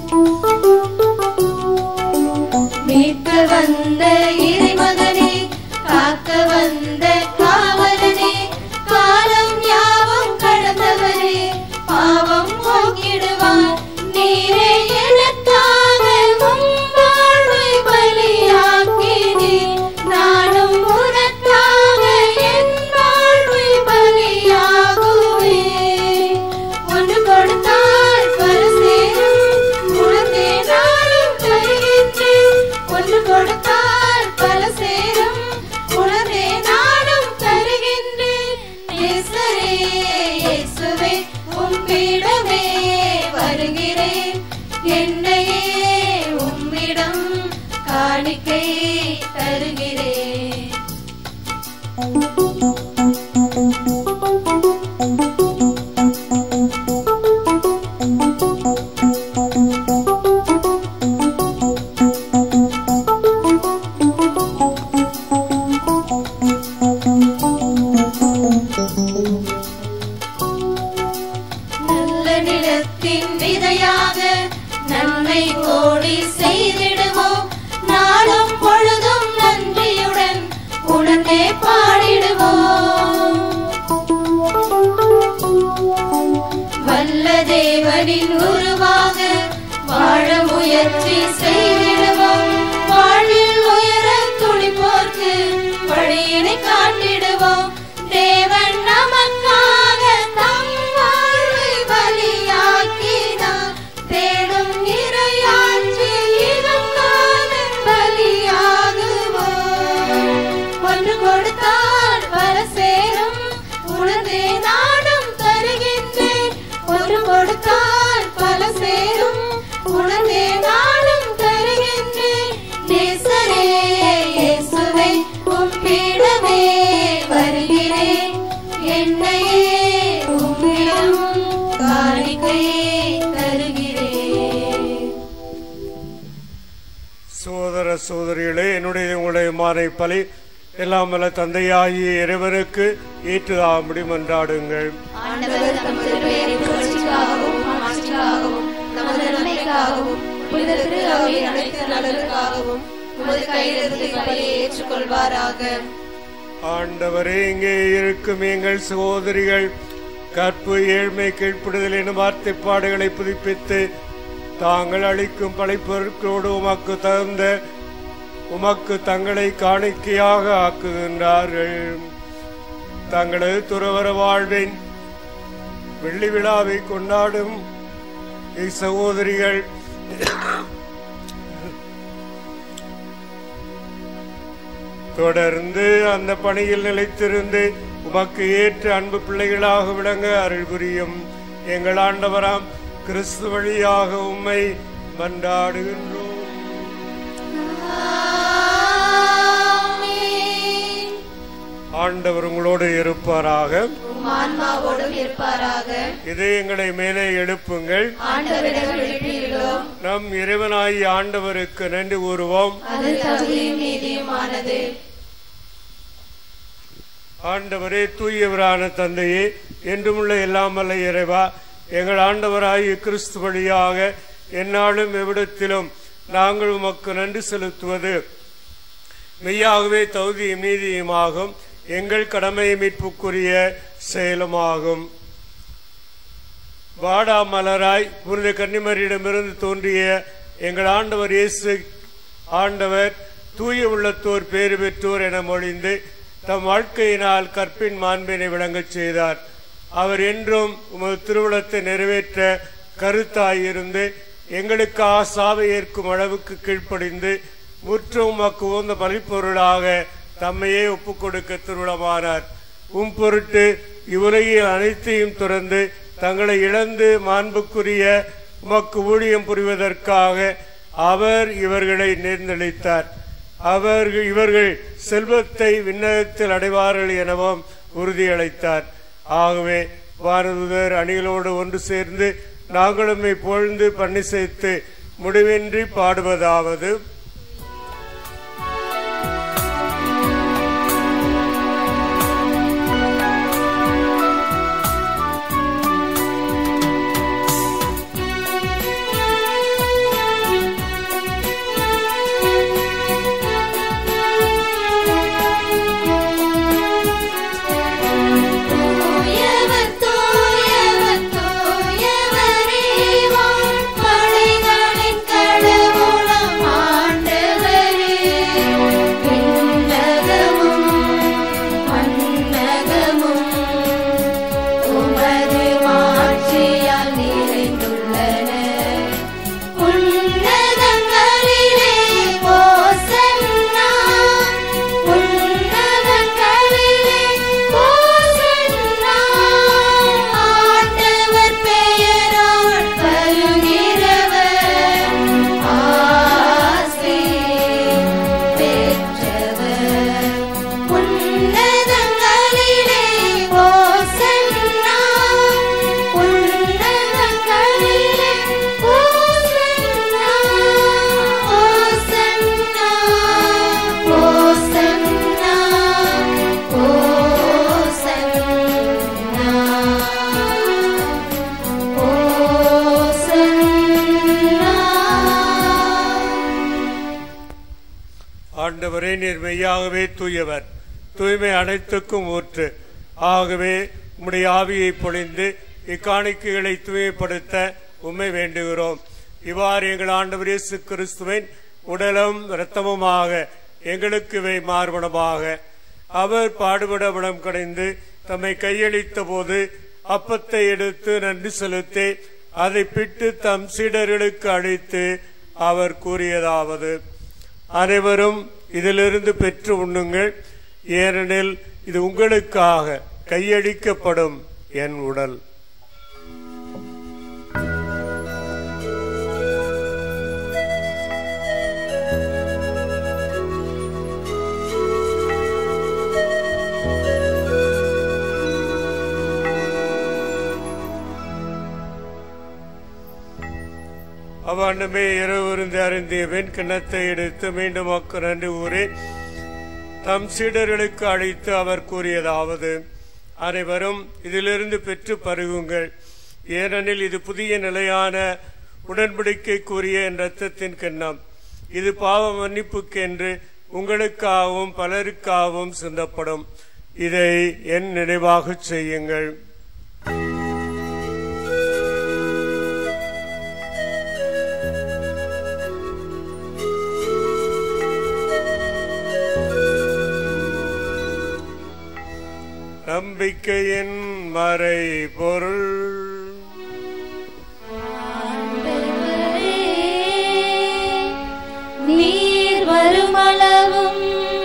மீட்க வந்த இறைமகனே காக்க வந்த காவலனே காலம் யாவும் கடந்தவரே பாவம் போக்கிடுவார் நீரே எனக்காக உம் வாழ்வை பலியாக்கினீர் நானும் உனக்காக என் வாழ்வை பலியாகுவேன் ஒன்று கொடுத்தால் பல சேரும் உனக்கே நானும் தருகின்றேன் ஒன்று கொடுத்தால் பல சேரும் உனக்கே நானும் தருகின்றேன் நேசரே இயேசுவே உம் பீடமே வருகிறேன் என்னையே உம்மிடம் காணிக்கை தருகிறேன் நல்ல நிலத்தின் விதையாக நன்மை கோடி செய்திடுவோம் நாளும் பொழுதும் நன்றியுடன் உடனே பாடிடுவோம் வல்ல தேவனின் உருவாக வாழ முயற்சி செய்திடுவோம் வாழ்வில் உயர துடிப்போர்க்கு வழியினை காட்டிடுவோம் தேவன் நமக்காக தம் வாழ்வை பலியாக்கினார் தேடும் இறையாட்சி இதற்காக பலியாகுவோம் ஒன்று கொடுத்தால் பல சேரும் உனதே நாடும் தருகின்றேன் ஒன்று கொடுத்தால் பல சேரும் உனதே நாடும் தருகின்றேன் நேசரே இயேசுவே உம் பீடமே வருகிறேன் என்னையே உம்மிடம் காணிக்கை தருகிறேன் சோதர சோதரிகளே என்னுடைய உங்களுடைய மானை பலி எல்லாம் வல்ல தந்தையாகிய இறைவனுக்கு ஏற்றுதாம்படி மன்றாடுங்கள் ஆண்டவர் தம் திருப்பெயரின் புகழ்ச்சிக்காகவும் ஆட்சிக்காகவும் நமது நன்மைக்காகவும் புனித திரு அவையின் அனைத்து நலனுக்காகவும் உமது கையிலிருந்து பலியை ஏற்றுக்கொள்வாராக ஆண்டவரே இங்கே இருக்கும் எங்கள் சகோதரிகள் கற்பு ஏழ்மை கீழ்ப்படுதல் எனும் வார்த்தைப்பாடுகளை புதுப்பித்து தாங்கள் அளிக்கும் படைப்பொருட்களோடு உமக்கு தகுந்த உமக்கு தங்களை காணிக்கையாக ஆக்குகின்றார்கள் தங்களது துறவர வாழ்வின் வெள்ளி விழாவை கொண்டாடும் இச்சகோதரிகள் தொடர்ந்து அந்த பணியில் நிலைத்திருந்து உமக்கு ஏற்ற அன்பு பிள்ளைகளாக விளங்க அருள் புரியும் எங்கள் ஆண்டவராம் கிறிஸ்து வழியாக உம்மை மன்றாடுகின்றோம் ஆண்டவர் உங்களோடு இருப்பாராக ஆன்மாவோடும் இருப்பாராக இதயங்களை மேலே எழுப்புங்கள் ஆண்டவரிடம் எழுப்பியுள்ளோம் நம் இறைவனாய் ஆண்டவருக்கு நன்றி கூறுவோம் அது தகுதியும் நீதியுமானது ஆண்டவரே தூயவரான தந்தையே என்றுமுள்ள எல்லாமல்ல இறைவா எங்கள் ஆண்டவராகிய கிறிஸ்து வழியாக எந்நாளும் எவ்விடத்திலும் நாங்கள் உமக்கு நன்றி செலுத்துவது மெய்யாகவே தகுதியும் நீதியுமாகும் எங்கள் கடமை மீட்புக்குரிய செயலுமாகும் வாடா மலராய் புனித கன்னிமரியிடமிருந்து தோன்றிய எங்கள் ஆண்டவர் இயேசு ஆண்டவர் தூய உள்ளத்தோர் பேறு பெற்றோர் என மொழிந்து தம் வாழ்க்கையினால் கற்பின் மாண்பினை விளங்கச் செய்தார் அவர் என்றும் உமது திருவுளத்தை நிறைவேற்ற கருத்தாயிருந்து எங்களுக்கு ஆசாவை ஏற்கும் அளவுக்கு கீழ்ப்படிந்து முற்றும் உமக்கு உகந்த பலிப்பொருளாக தம்மையே ஒப்புக் கொடுக்க திருவிழமானார் உம் பொருட்டு இவ்வுலகில் அனைத்தையும் துறந்து தங்களை இழந்து மாண்புக்குரிய உமக்கு ஊழியம் புரிவதற்காக அவர் இவர்களை நேர்ந்தளித்தார் அவர் இவர்கள் செல்வத்தை விண்ணகத்தில் அடைவார்கள் எனவும் உறுதியளித்தார் ஆகவே வானதுதர் அணிகளோடு ஒன்று சேர்ந்து நாங்களும் பொழுந்து பண்ணி சேர்த்து முடிவின்றி பாடுவதாவது தூயவர் தூயவர் தூயவரே வான் படைகளின் கடவுளாம் ஆண்டவரே விண்ணகமும் மண்ணகமும் உமது மாட்சியால் நிறைந்துள்ளன உன்னதங்களிலே ஓசன்னா உன்னதங்களிலே ஓசன்னா ஆண்டவர் பெயரால் வருகிறவர் ஆசி பெற்றவர் உன்னதங்களிலே ஓசன்னா உன்னதங்களிலே ஓசன்னா ஓசன்னா ஓசன்னா ஆண்டவரே நீர் மெய்யாகவே தூயவர் தூய்மை அனைத்துக்கும் ஊற்று ஆகவே உம்முடைய ஆவியை பொழிந்து இக்காணிக்கைகளை தூய்மைப்படுத்த உம்மை வேண்டுகிறோம் இவ்வாறு எங்கள் ஆண்டவர் இயேசு கிறிஸ்துவின் உடலும் இரத்தமுமாக எங்களுக்கு இவை மார்பணமாக அவர் பாடுபட விடம் கடைந்து தம்மை கையளித்த போது அப்பத்தை எடுத்து நன்றி செலுத்தி அதை பிட்டு தம் சீடர்களுக்கு அளித்து அவர் கூறியதாவது அனைவரும் இதிலிருந்து பெற்று உண்ணுங்கள் ஏனெனில் இது உங்களுக்காக கையளிக்கப்படும் என் உடல் அவ்வாண்டுமே இரவிருந்து அருந்திய வெண் கிண்ணத்தை எடுத்து மீண்டும் அக்கு நன்றி கூறி தம் சீடர்களுக்கு அழைத்து அவர் கூறியதாவது அனைவரும் இதிலிருந்து பெற்று பருகுங்கள் ஏனெனில் இது புதிய நிலையான உடன்படிக்கைக்குரிய என் இரத்தத்தின் கிண்ணம் இது பாவ மன்னிப்புக்கென்று உங்களுக்காகவும் பலருக்காகவும் சிந்தப்படும் இதை என் நினைவாகச் செய்யுங்கள் நம்பிக்கையின் மறை பொருள் ஆண்டவரே அளவும்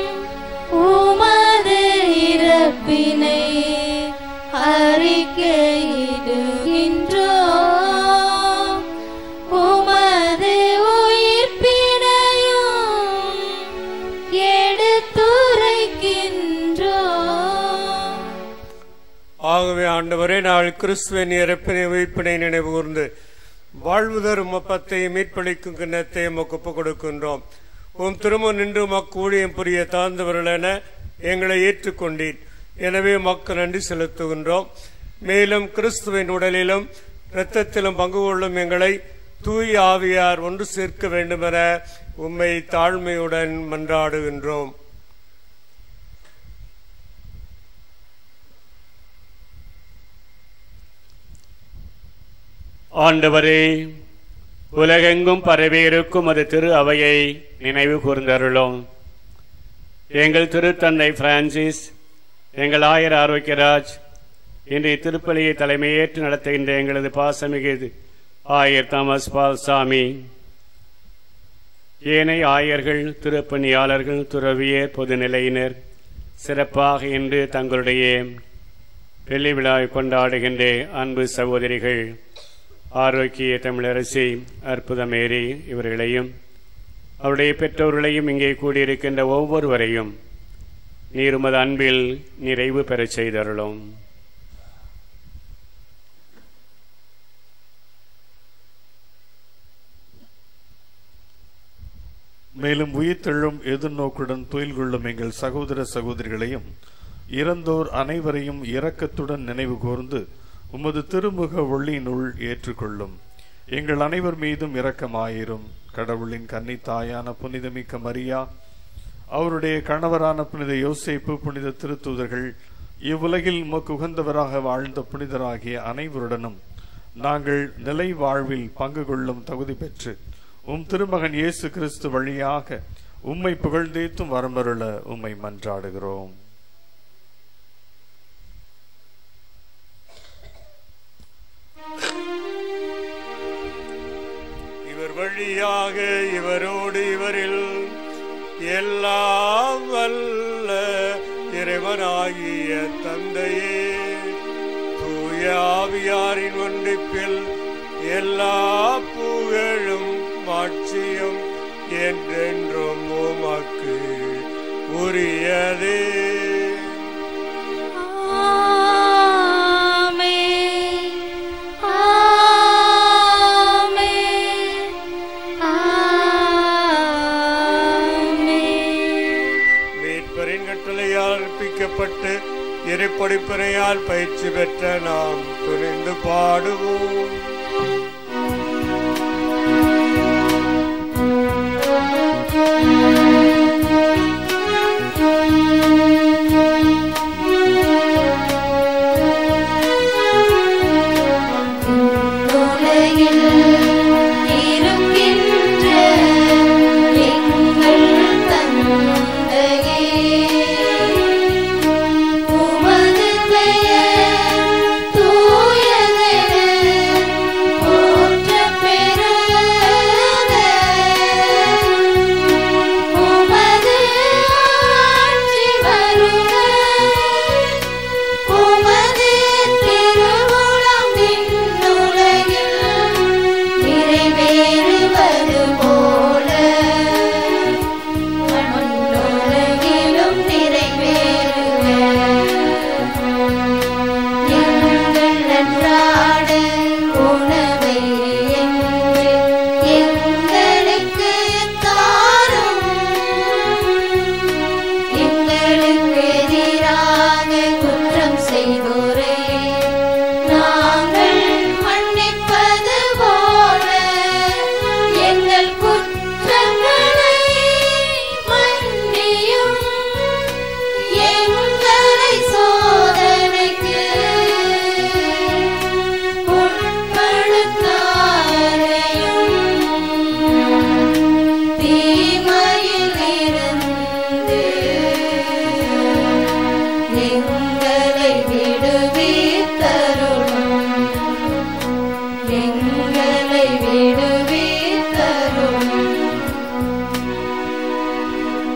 உமது இறப்பினை அறிக்கையிடுகின்றோம் உமது உயிர்ப்பினையும் எடுத்துரைக்கின்றோம் ஆகவே ஆண்டவரே நாள் கிறிஸ்துவின் இறப்பினை உயிர்ப்பினை நினைவு கூர்ந்து வாழ்வு தரும் அப்பத்தையும் மீட்பளிக்கும் கிண்ணத்தையும் உமக்கு ஒப்புக் கொடுக்கின்றோம் உம் திரும்ப நின்று உமக்கு ஊழியம் புரிய தாழ்ந்தவர்கள் என எங்களை ஏற்றுக்கொண்டீர் எனவே மக்கள் நன்றி செலுத்துகின்றோம் மேலும் கிறிஸ்துவின் உடலிலும் இரத்தத்திலும் பங்கு கொள்ளும் எங்களை தூய் ஆவியார் ஒன்று சேர்க்க வேண்டுமென உம்மை தாழ்மையுடன் மன்றாடுகின்றோம் ஆண்டவரே உலகெங்கும் பரவியிருக்கும் அது திரு அவையை நினைவு கூர்ந்தருளும் எங்கள் திருத்தந்தை பிரான்சிஸ் எங்கள் ஆயர் ஆரோக்கியராஜ் இன்றைய திருப்பலியை தலைமையேற்று நடத்துகின்ற எங்களது பாசமிகு ஆயர் தாமஸ் பால்சாமி ஏனைய ஆயர்கள் திருப்பணியாளர்கள் துறவியர் பொதுநிலையினர் சிறப்பாக இன்று தங்களுடைய வெள்ளி விழாவை கொண்டாடுகின்ற அன்பு சகோதரிகள் ஆரோக்கிய தமிழரசி அற்புதமேரி இவர்களையும் அவருடைய பெற்றோர்களையும் இங்கே கூடியிருக்கின்ற ஒவ்வொருவரையும் நீர் உமது அன்பில் நிறைவு பெறச் செய்தருளும் மேலும் உயிர்த்தெழும் எதிர்நோக்குடன் துயில் கொள்ளும் எங்கள் சகோதர சகோதரிகளையும் இறந்தோர் அனைவரையும் இரக்கத்துடன் நினைவு கூர்ந்து உமது திருமுக ஒளியினுள் ஏற்றுக்கொள்ளும் எங்கள் அனைவர் மீதும் இரக்கமாயிரும் கடவுளின் கன்னி தாயான புனிதமிக்க மரியா அவருடைய கணவரான புனித யோசேப்பு புனித திருத்தூதர்கள் இவ்வுலகில் உமக்கு உகந்தவராக வாழ்ந்த புனிதராகிய அனைவருடனும் நாங்கள் நிலை வாழ்வில் பங்கு கொள்ளும் தகுதி பெற்று உம் திருமகன் இயேசு கிறிஸ்து வழியாக உம்மை புகழ்ந்தேத்தும் வரமருள உம்மை மன்றாடுகிறோம் இவர் வழியாக இவரோடு இவரில் எல்லாம் வல்ல இறைவனாகிய தந்தையே தூய ஆவியாரின் ஒன்றிப்பில் எல்லா புகழும் மாட்சியும் என்றென்றும் உமக்கு உரியதே ஆமென் ஆமென் ஆமென் மீட்பரின் கட்டளையால் அர்ப்பிக்கப்பட்டு இறைப்படிப்பினையால் பயிற்சி பெற்ற நாம் துணிந்து பாடுவோம் உலகில் இருக்கின்ற எங்கள் தந்தையே உமது பெயர் தூயதென போற்றப் பெறுக. உமது ஆட்சி வருக உமது திருவுளம் விண்ணுலகில் நிறைவேறுவது போல மண்ணுலகிலும் நிறைவேறுக எங்கள் அன்றாட உணவை என்று எங்களுக்கு தாரும் எங்களுக்கு எதிராக குற்றம் செய்தோரே நாங்கள் மன்னிப்பது போல எங்கள் குற்றங்களை மன்னியும் எங்களை சோதனைக்கு உட்படுத்தாரையும் தீமையில் இருந்து எங்களை விடுவித்தருளும் எங்களை விடுவித்தருளும்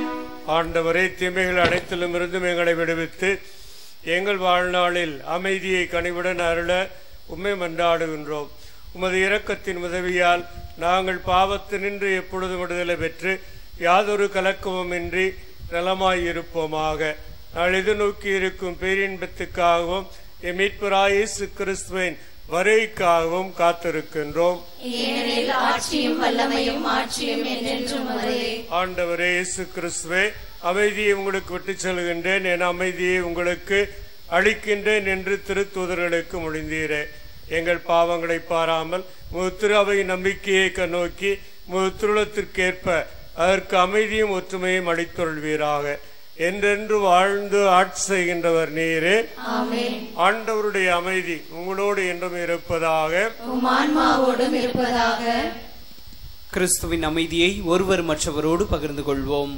ஆண்டவரே தீமைகள் அனைத்திலும் இருந்தும் எங்களை விடுவித்து எங்கள் வாழ்நாளில் அமைதியை கனிவுடன் அருள உம்மை மன்றாடுகின்றோம் உமது இரக்கத்தின் உதவியால் நாங்கள் பாவத்தினின்று எப்பொழுதும் விடுதலை பெற்று யாதொரு கலக்கமும் இன்றி நலமாயிருப்போமாக நாள் நோக்கி இருக்கும் பேரின்பத்துக்காகவும் எம் மீட்பராய் இயேசு கிறிஸ்துவின் வருகைக்காகவும் காத்திருக்கின்றோம் ஏனெனில் ஆட்சியும் வல்லமையும் ஆட்சியும் என்றென்றும் உமதே ஆண்டவரே இயேசு கிறிஸ்துவே அமைதியை உங்களுக்கு விட்டுச் செல்கின்றேன் என் அமைதியை உங்களுக்கு அளிக்கின்றேன் என்று திருத்தூதர்களுக்கு மொழிந்தீரே எங்கள் பாவங்களை பாராமல் முது திரு அவை நம்பிக்கையை கண்ணோக்கி முது திருளத்திற்கேற்ப அதற்கு அமைதியும் ஒற்றுமையும் அளித்தொள்வீராக என்றென்று வாழ்ந்து ஆட்சி செய்கின்றவர் நீரே ஆமென் ஆண்டவருடைய அமைதி உங்களோடு என்றும் இருப்பதாக உம் ஆன்மாவோடும் இருப்பதாக கிறிஸ்துவின் அமைதியை ஒருவர் மற்றவரோடு பகிர்ந்து கொள்வோம்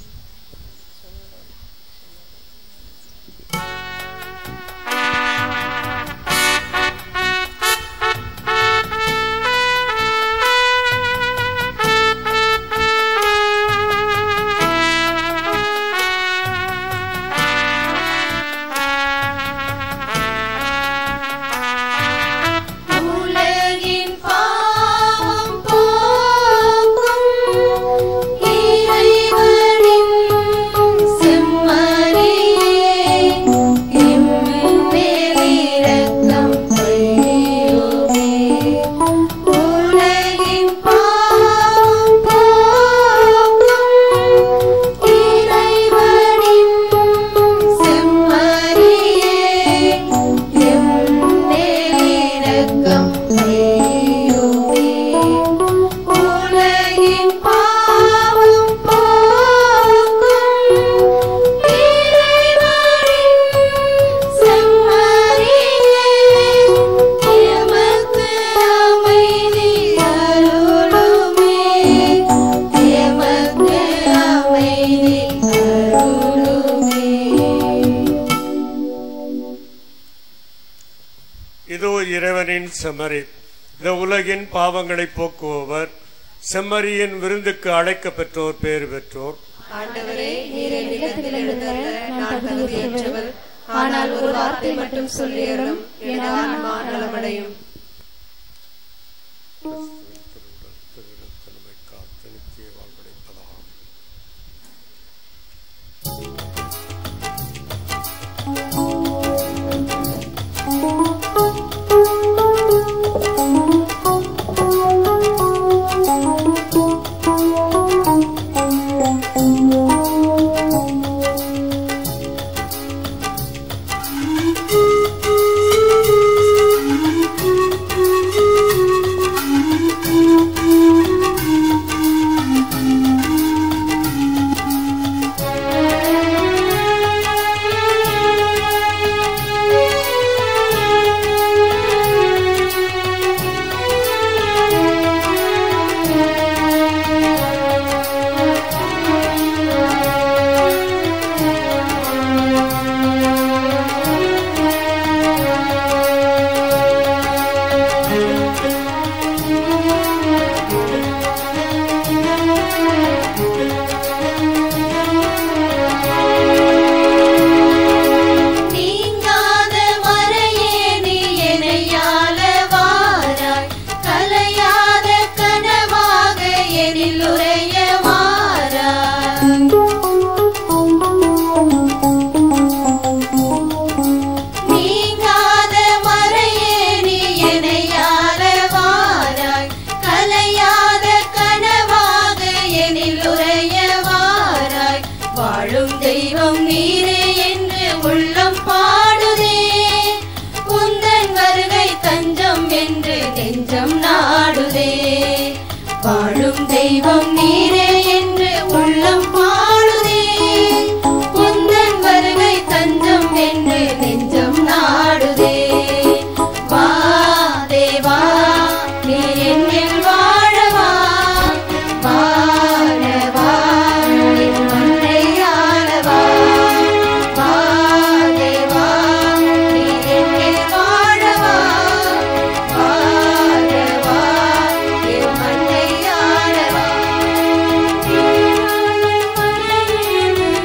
உலகின் பாவம் போக்கும் இறைவனின் செம்மறியே எம்மேல் இரக்கம் செய்யுமே உலகின் பாவம் போக்கும் இறைவனின் செம்மறியே எம்மேலிரக்கம் செய்யுமே. உலகின் பாவம் போக்கும் இறைவனின் செம்மறியே, எமக்கு அமைதி அருளுமே. எமக்கு அமைதி அருளுமே இதோ இறைவனின் செம்மறி இந்த உலகின் பாவங்களை போக்குபவர் செம்மறியின் விருந்துக்கு அழைக்க பெற்றோர் பேறு பெற்றோர் ஆண்டவரே நீர் என் இல்லத்தில் எழுந்தருள நான் தகுதியற்றவர் ஆனால் ஒரு வார்த்தை மட்டும் சொல்லியரும் என் ஆன்மா நலமடையும் நீங்காத மறையே நீ எனையாள வாராய் கலையாத கனவாக எனில் உரைய வாராய் நீங்காத மறையே நீ எனையாள வாராய் கலையாத கனவாக எனில் உரைய வாராய் வாழும் தெய்வம் நீரே என்று உள்ளம் பாடுதே உந்தன் வருகை தஞ்சம் என்று நெஞ்சம் நாடுதே வாழும் தெய்வம் நீரே என்று உள்ளம் பாடுதே உந்தன் வருகை தஞ்சம் என்று நெஞ்சம் நாடுதே வா தேவா நீ என்னில் வாழவா வாழவா என் மண்ணை ஆளவா வா தேவா நீ என்னில் வாழவா வாழவா என் மண்ணை ஆளவா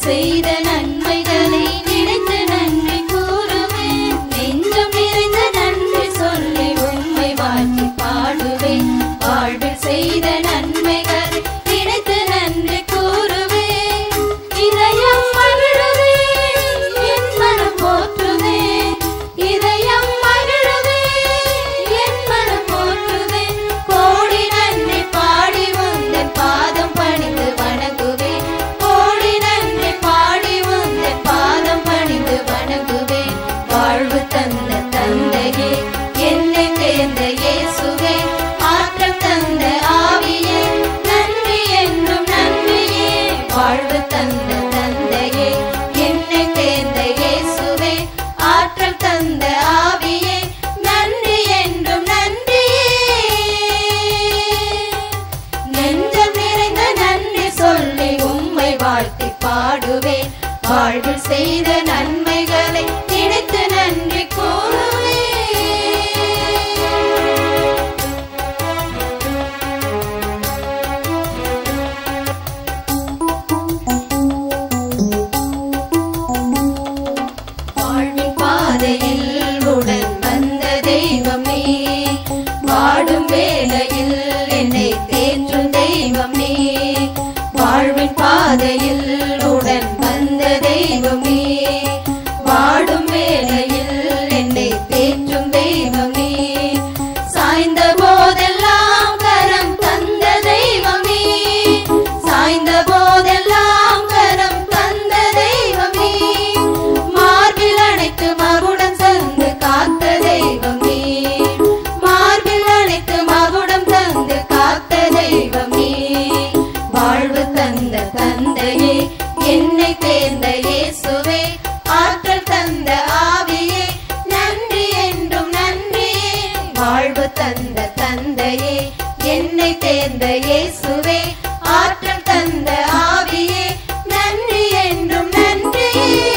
செய்த நன்மைகளை நினைத்து நன்றி கூறுவேன் நெஞ்சம் நிறைந்த நன்றி சொல்லி உம்மை வாழ்த்தி பாடுவேன் வாழ்வில் செய்த நன்மைகளை நினைத்து நன்றி கூறுவேன் இதயம் மகிழுதே என் மனம் போற்றுதே இதயம் மகிழுதே என் மனம் போற்றுதே கோடி நன்றி பாடி உந்தன் பாதம் பணிந்து வணங்குவேன் கோடி நன்றி பாடி உந்தன் பாதம் பணிந்து வணங்குவேன் வாழ்வு தந்த தந்தையே என்னை தேர்ந்த இயேசுவே ஆற்றல் தந்த ஆவியே நன்றி என்றும் நன்றியே வாழ்வு தந்த தந்தையே என்னை தேர்ந்த இயேசுவே ஆற்றல் தந்த ஆவியே நன்றி என்றும் நன்றியே நெஞ்சம் நிறைந்த நன்றி சொல்லி உம்மை வாழ்த்தி பாடுவேன் வாழ்வில் செய்த நன்மைகளை நினைத்து நன்றி கூறுவேன் வாழ்வின் பாதையில் உடன் வந்த தெய்வம் நீ வாடும் வேளையில் என்னை தேற்றும் தெய்வம் நீ வாழ்வின் பாதையில் உடன் வந்த தெய்வம் நீ வாடும் வேளையில் என்னை தேற்றும் தெய்வம் நீ சாய்ந்த போதெல்லாம் கரம் தந்த தெய்வம் நீ சாய்ந்த போதெல்லாம் கரம் தந்த தெய்வம் நீ மார்பில் அணைத்து மகுடம் தந்து காத்த தெய்வம் நீ மார்பில் அணைத்து மகுடம் தந்து காத்த தெய்வம் நீ வாழ்வு தந்த தந்தையே என்னை தேர்ந்த இயேசுவே ஆற்றல் தந்த ஆவியே நன்றி என்றும் நன்றியே வாழ்வு தந்த தந்தையே என்னை தேர்ந்த இயேசுவே ஆற்றல் தந்த ஆவியே நன்றி என்றும் நன்றியே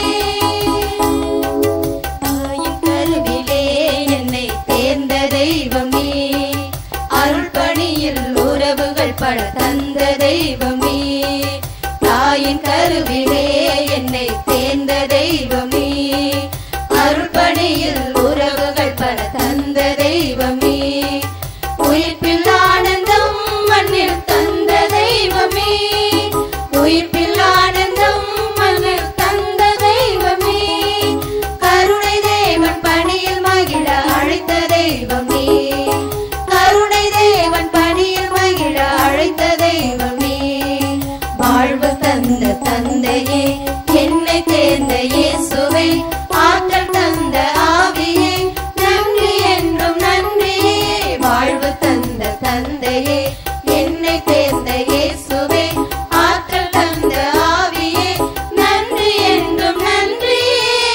தாயின் கருவிலே என்னை தேர்ந்த தெய்வம் நீ அருள் பணியில் உறவுகள் பல தந்த தெய்வம் நீ தாயின் கருவிலே என்னை தேர்ந்த தெய்வம் நீ அருள் பணியில் உறவுகள் பல தந்த தெய்வம் நீ உயிர்ப்பில் ஆனந்தம் மண்ணில் தந்த தெய்வமே உயிர்ப்பில் ஆனந்தம் மண்ணில் தந்த தெய்வமே கருணை தேவன் பணியில் மகிழ அழைத்த தெய்வமே கருணை தேவன் பணியில் மகிழ அழைத்த தெய்வமே வாழ்வு தந்த தந்தையே என்னை தேர்ந்த இயேசுவே ஆற்றல் தந்த ஆவியே நன்றி என்றும் நன்றியே வாழ்வு தந்த தந்தையே என்னை தேர்ந்த இயேசுவே ஆற்றல் தந்த ஆவியே நன்றி என்றும் நன்றியே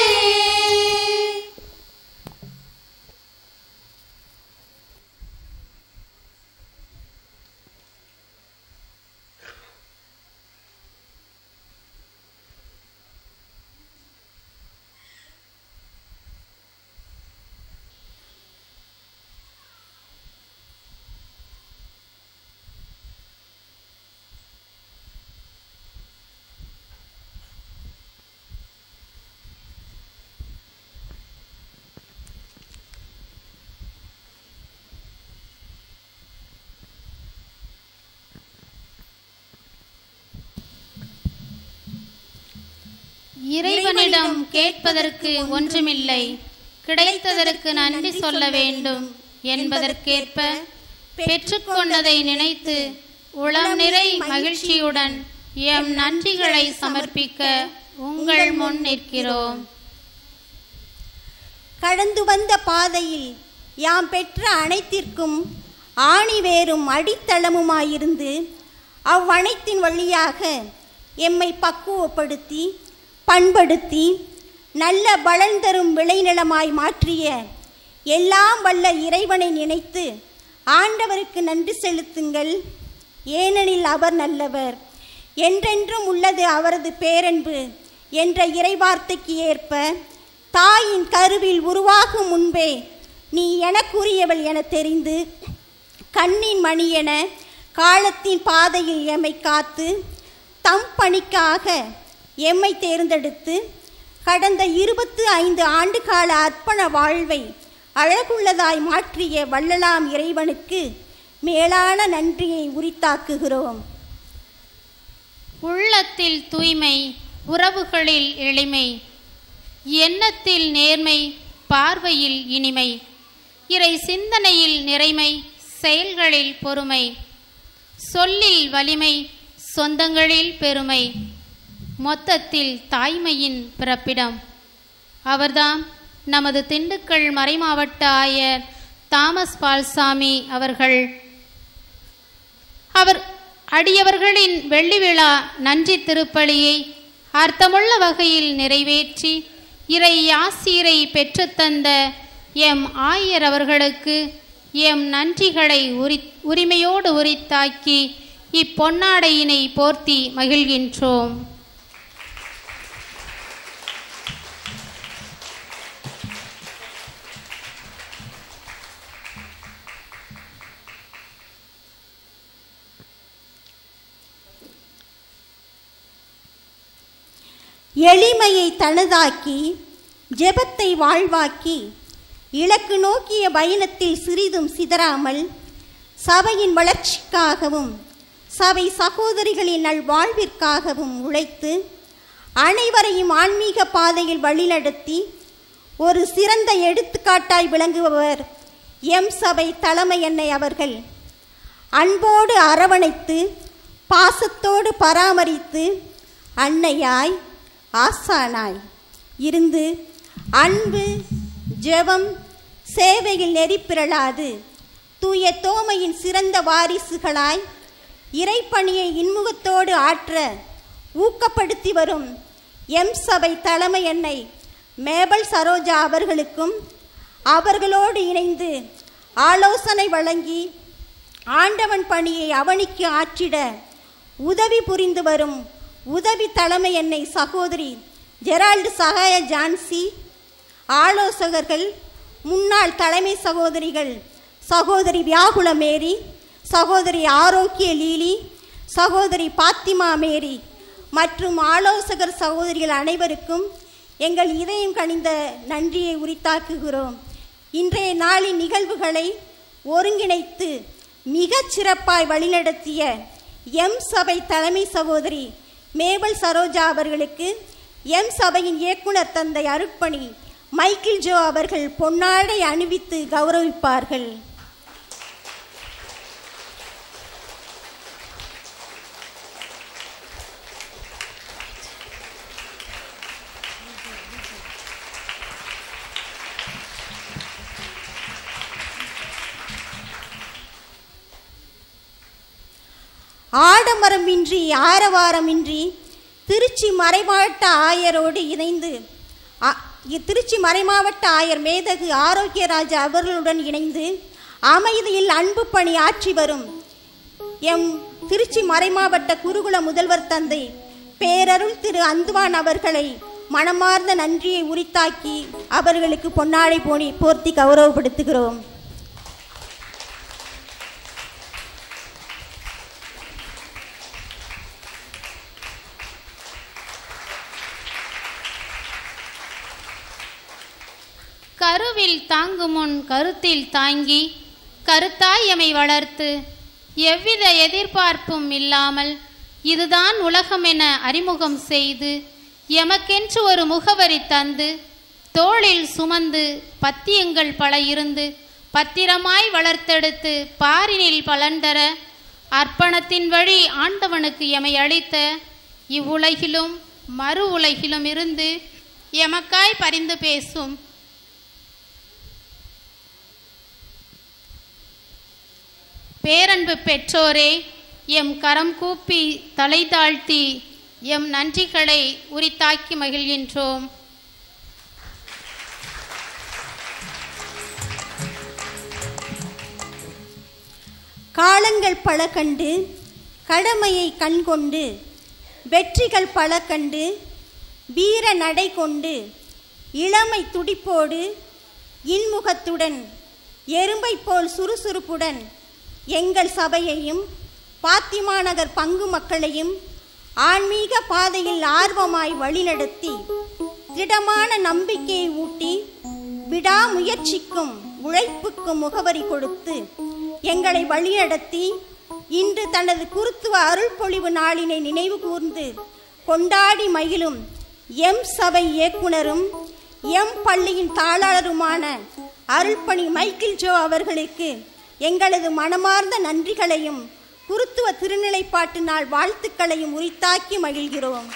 இறைவனிடம் கேட்பதற்கு ஒன்றுமில்லை கிடைத்ததற்கு நன்றி சொல்ல வேண்டும் என்பதற்கேற்ப பெற்றுக்கொண்டதை நினைத்து உளம் நிறை மகிழ்ச்சியுடன் எம் நன்றிகளை சமர்ப்பிக்க உங்கள் முன் நிற்கிறோம் கடந்து வந்த பாதையில் யாம் பெற்ற அனைத்திற்கும் ஆணிவேரும் அடித்தளமுமாயிருந்து அவ்வனைத்தின் வழியாக எம்மை பக்குவப்படுத்தி பண்படுத்தி நல்ல பலன் தரும் விளைநிலமாய் மாற்றிய எல்லாம் வல்ல இறைவனை நினைத்து ஆண்டவருக்கு நன்றி செலுத்துங்கள் ஏனெனில் அவர் நல்லவர் என்றென்றும் உள்ளது அவரது பேரன்பு என்ற இறைவார்த்தைக்கு ஏற்ப தாயின் கருவில் உருவாகும் முன்பே நீ எனக்குரியவள் என தெரிந்து கண்ணின் மணியென காலத்தின் பாதையில் எமை காத்து தம் பணிக்காக எம்மை தேர்ந்தெடுத்து கடந்த இருபத்து ஐந்து ஆண்டுகால அர்ப்பண வாழ்வை அழகுள்ளதாய் மாற்றிய வள்ளலாம் இறைவனுக்கு மேலான நன்றியை உரித்தாக்குகிறோம் உள்ளத்தில் தூய்மை உறவுகளில் எளிமை எண்ணத்தில் நேர்மை பார்வையில் இனிமை இறை சிந்தனையில் நிறைமை செயல்களில் பொறுமை சொல்லில் வலிமை சொந்தங்களில் பெருமை மொத்தத்தில் தாய்மையின் பிறப்பிடம் அவர்தாம் நமது திண்டுக்கல் மறைமாவட்ட ஆயர் தாமஸ் பால்சாமி அவர்கள் அவர் அடியவர்களின் வெள்ளி விழா நன்றி திருப்பலியை அர்த்தமுள்ள வகையில் நிறைவேற்றி இறை ஆசீரை பெற்றுத்தந்த எம் ஆயர் அவர்களுக்கு எம் நன்றிகளை உரி உரிமையோடு உரித்தாக்கி இப்பொன்னாடையினை போர்த்தி மகிழ்கின்றோம் எளிமையை தனதாக்கி ஜெபத்தை வாழ்வாக்கி இலக்கு நோக்கிய பயணத்தில் சிறிதும் சிதறாமல் சபையின் வளர்ச்சிக்காகவும் சபை சகோதரிகளின் நல்வாழ்விற்காகவும் உழைத்து அனைவரையும் ஆன்மீக பாதையில் வழிநடத்தி ஒரு சிறந்த எடுத்துக்காட்டாய் விளங்குபவர் எம் சபை தலைமை எண்ணெய் அவர்கள் அன்போடு அரவணைத்து பாசத்தோடு பராமரித்து அன்னையாய் ஆசானாய் இருந்து அன்பு ஜெபம் சேவையில் நெறிப்பிரளாது தூய தோமையின் சிறந்த வாரிசுகளாய் இறைப்பணியை இன்முகத்தோடு ஆற்ற ஊக்கப்படுத்தி வரும் எம் சபை தலைமை எண்ணெய் மேபல் சரோஜா அவர்களுக்கும் அவர்களோடு இணைந்து ஆலோசனை வழங்கி ஆண்டவன் பணியை அவனிக்கு ஆற்றிட உதவி புரிந்து வரும் உதவி தலைமை எண்ணெய் சகோதரி ஜெரால்டு சகாய ஜான்சி ஆலோசகர்கள் முன்னாள் தலைமை சகோதரிகள் சகோதரி வியாகுல மேரி சகோதரி ஆரோக்கிய லீலி சகோதரி பாத்திமா மேரி மற்றும் ஆலோசகர் சகோதரிகள் அனைவருக்கும் எங்கள் இதயம் கனிந்த நன்றியை உரித்தாக்குகிறோம் இன்றைய நாளின் நிகழ்வுகளை ஒருங்கிணைத்து மிகச் சிறப்பாய் வழிநடத்திய எம் சபை தலைமை சகோதரி மேபல் சரோஜா அவர்களுக்கு எம் சபையின் இயக்குனர் தந்தை அருட்பணி மைக்கேல் ஜோ அவர்கள் பொன்னாடை அணிவித்து கௌரவிப்பார்கள் ஆடம்பரமின்றி ஆரவாரமின்றி திருச்சி மறைமாவட்ட ஆயரோடு இணைந்து அ- இ- திருச்சி மறைமாவட்ட ஆயர் மேதகு ஆரோக்கியராஜா அவர்களுடன் இணைந்து அமைதியில் அன்பு பணி ஆற்றி வரும் எம் திருச்சி மறைமாவட்ட குருகுல முதல்வர் தந்தை பேரருள் திரு அந்துவான் அவர்களை மனமார்ந்த நன்றியை உரித்தாக்கி அவர்களுக்கு பொன்னாடை போனி போர்த்தி கௌரவப்படுத்துகிறோம் கருவில் தாங்கும் முன் கருத்தில் தாங்கி கருத்தாய் எமை வளர்த்து எவ்வித எதிர்பார்ப்பும் இல்லாமல் இதுதான் உலகம் என அறிமுகம் செய்து எமக்கென்று ஒரு முகவரி தந்து தோளில் சுமந்து பத்தியங்கள் பல இருந்து பத்திரமாய் வளர்த்தெடுத்து பாரினில் பலன்தர அர்ப்பணத்தின் வழி ஆண்டவனுக்கு எமை அளித்த இவ்வுலகிலும் மறு உலகிலும் இருந்து எமக்காய் பரிந்து பேசும் பேரன்பு பெற்றோரே எம் கரம் கூப்பி தலை தாழ்த்தி எம் நன்றிகளை உரித்தாக்கி மகிழ்கின்றோம் காலங்கள் பல கண்டு கடமையை கண்கொண்டு வெற்றிகள் பல கண்டு வீர நடை கொண்டு இளமை துடிப்போடு இன்முகத்துடன் எறும்பை போல் சுறுசுறுப்புடன் எங்கள் சபையையும் பாத்திமா நகர் பங்கு மக்களையும் ஆன்மீக பாதையில் ஆர்வமாய் வழிநடத்தி திடமான நம்பிக்கையை ஊட்டி விடாமுயற்சிக்கும் உழைப்புக்கும் முகவரி கொடுத்து எங்களை வழிநடத்தி இன்று தனது குருத்துவ அருள்பொழிவு நாளினை நினைவு கூர்ந்து கொண்டாடி மகிழும் எம் சபை இயக்குனரும் எம் பள்ளியின் தாளாளருமான அருள்பணி மைக்கேல் ஜோ அவர்களுக்கு எங்களது மனமார்ந்த நன்றிகளையும் குருத்துவ திருநிலைப்பாட்டு நாள் வாழ்த்துக்களையும் உரித்தாக்கி மகிழ்கிறோம்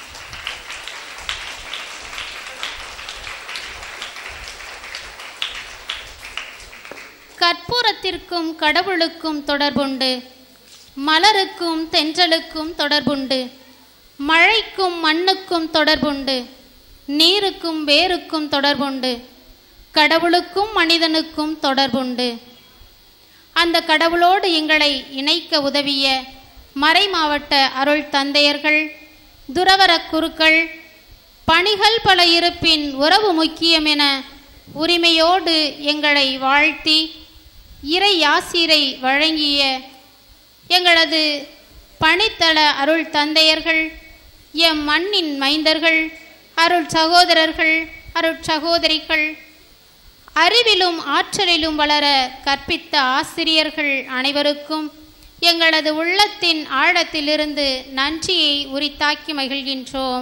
கற்பூரத்திற்கும் கடவுளுக்கும் தொடர்புண்டு மலருக்கும் தென்றலுக்கும் தொடர்புண்டு மழைக்கும் மண்ணுக்கும் தொடர்புண்டு நீருக்கும் வேருக்கும் தொடர்புண்டு கடவுளுக்கும் மனிதனுக்கும் தொடர்புண்டு அந்த கடவுளோடு எங்களை இணைக்க உதவிய மறை மாவட்ட அருள் தந்தையர்கள் துறவர குருக்கள் பணிகள் பல இருப்பின் உறவு முக்கியம் என உரிமையோடு எங்களை வாழ்த்தி இறை ஆசிரை வழங்கிய எங்களது பணித்தள அருள் தந்தையர்கள் எம் மண்ணின் மைந்தர்கள் அருள் சகோதரர்கள் அருள் சகோதரிகள் அறிவிலும் ஆற்றலிலும் வளர கற்பித்த ஆசிரியர்கள் அனைவருக்கும் எங்களது உள்ளத்தின் ஆழத்திலிருந்து நன்றியை உரித்தாக்கி மகிழ்கின்றோம்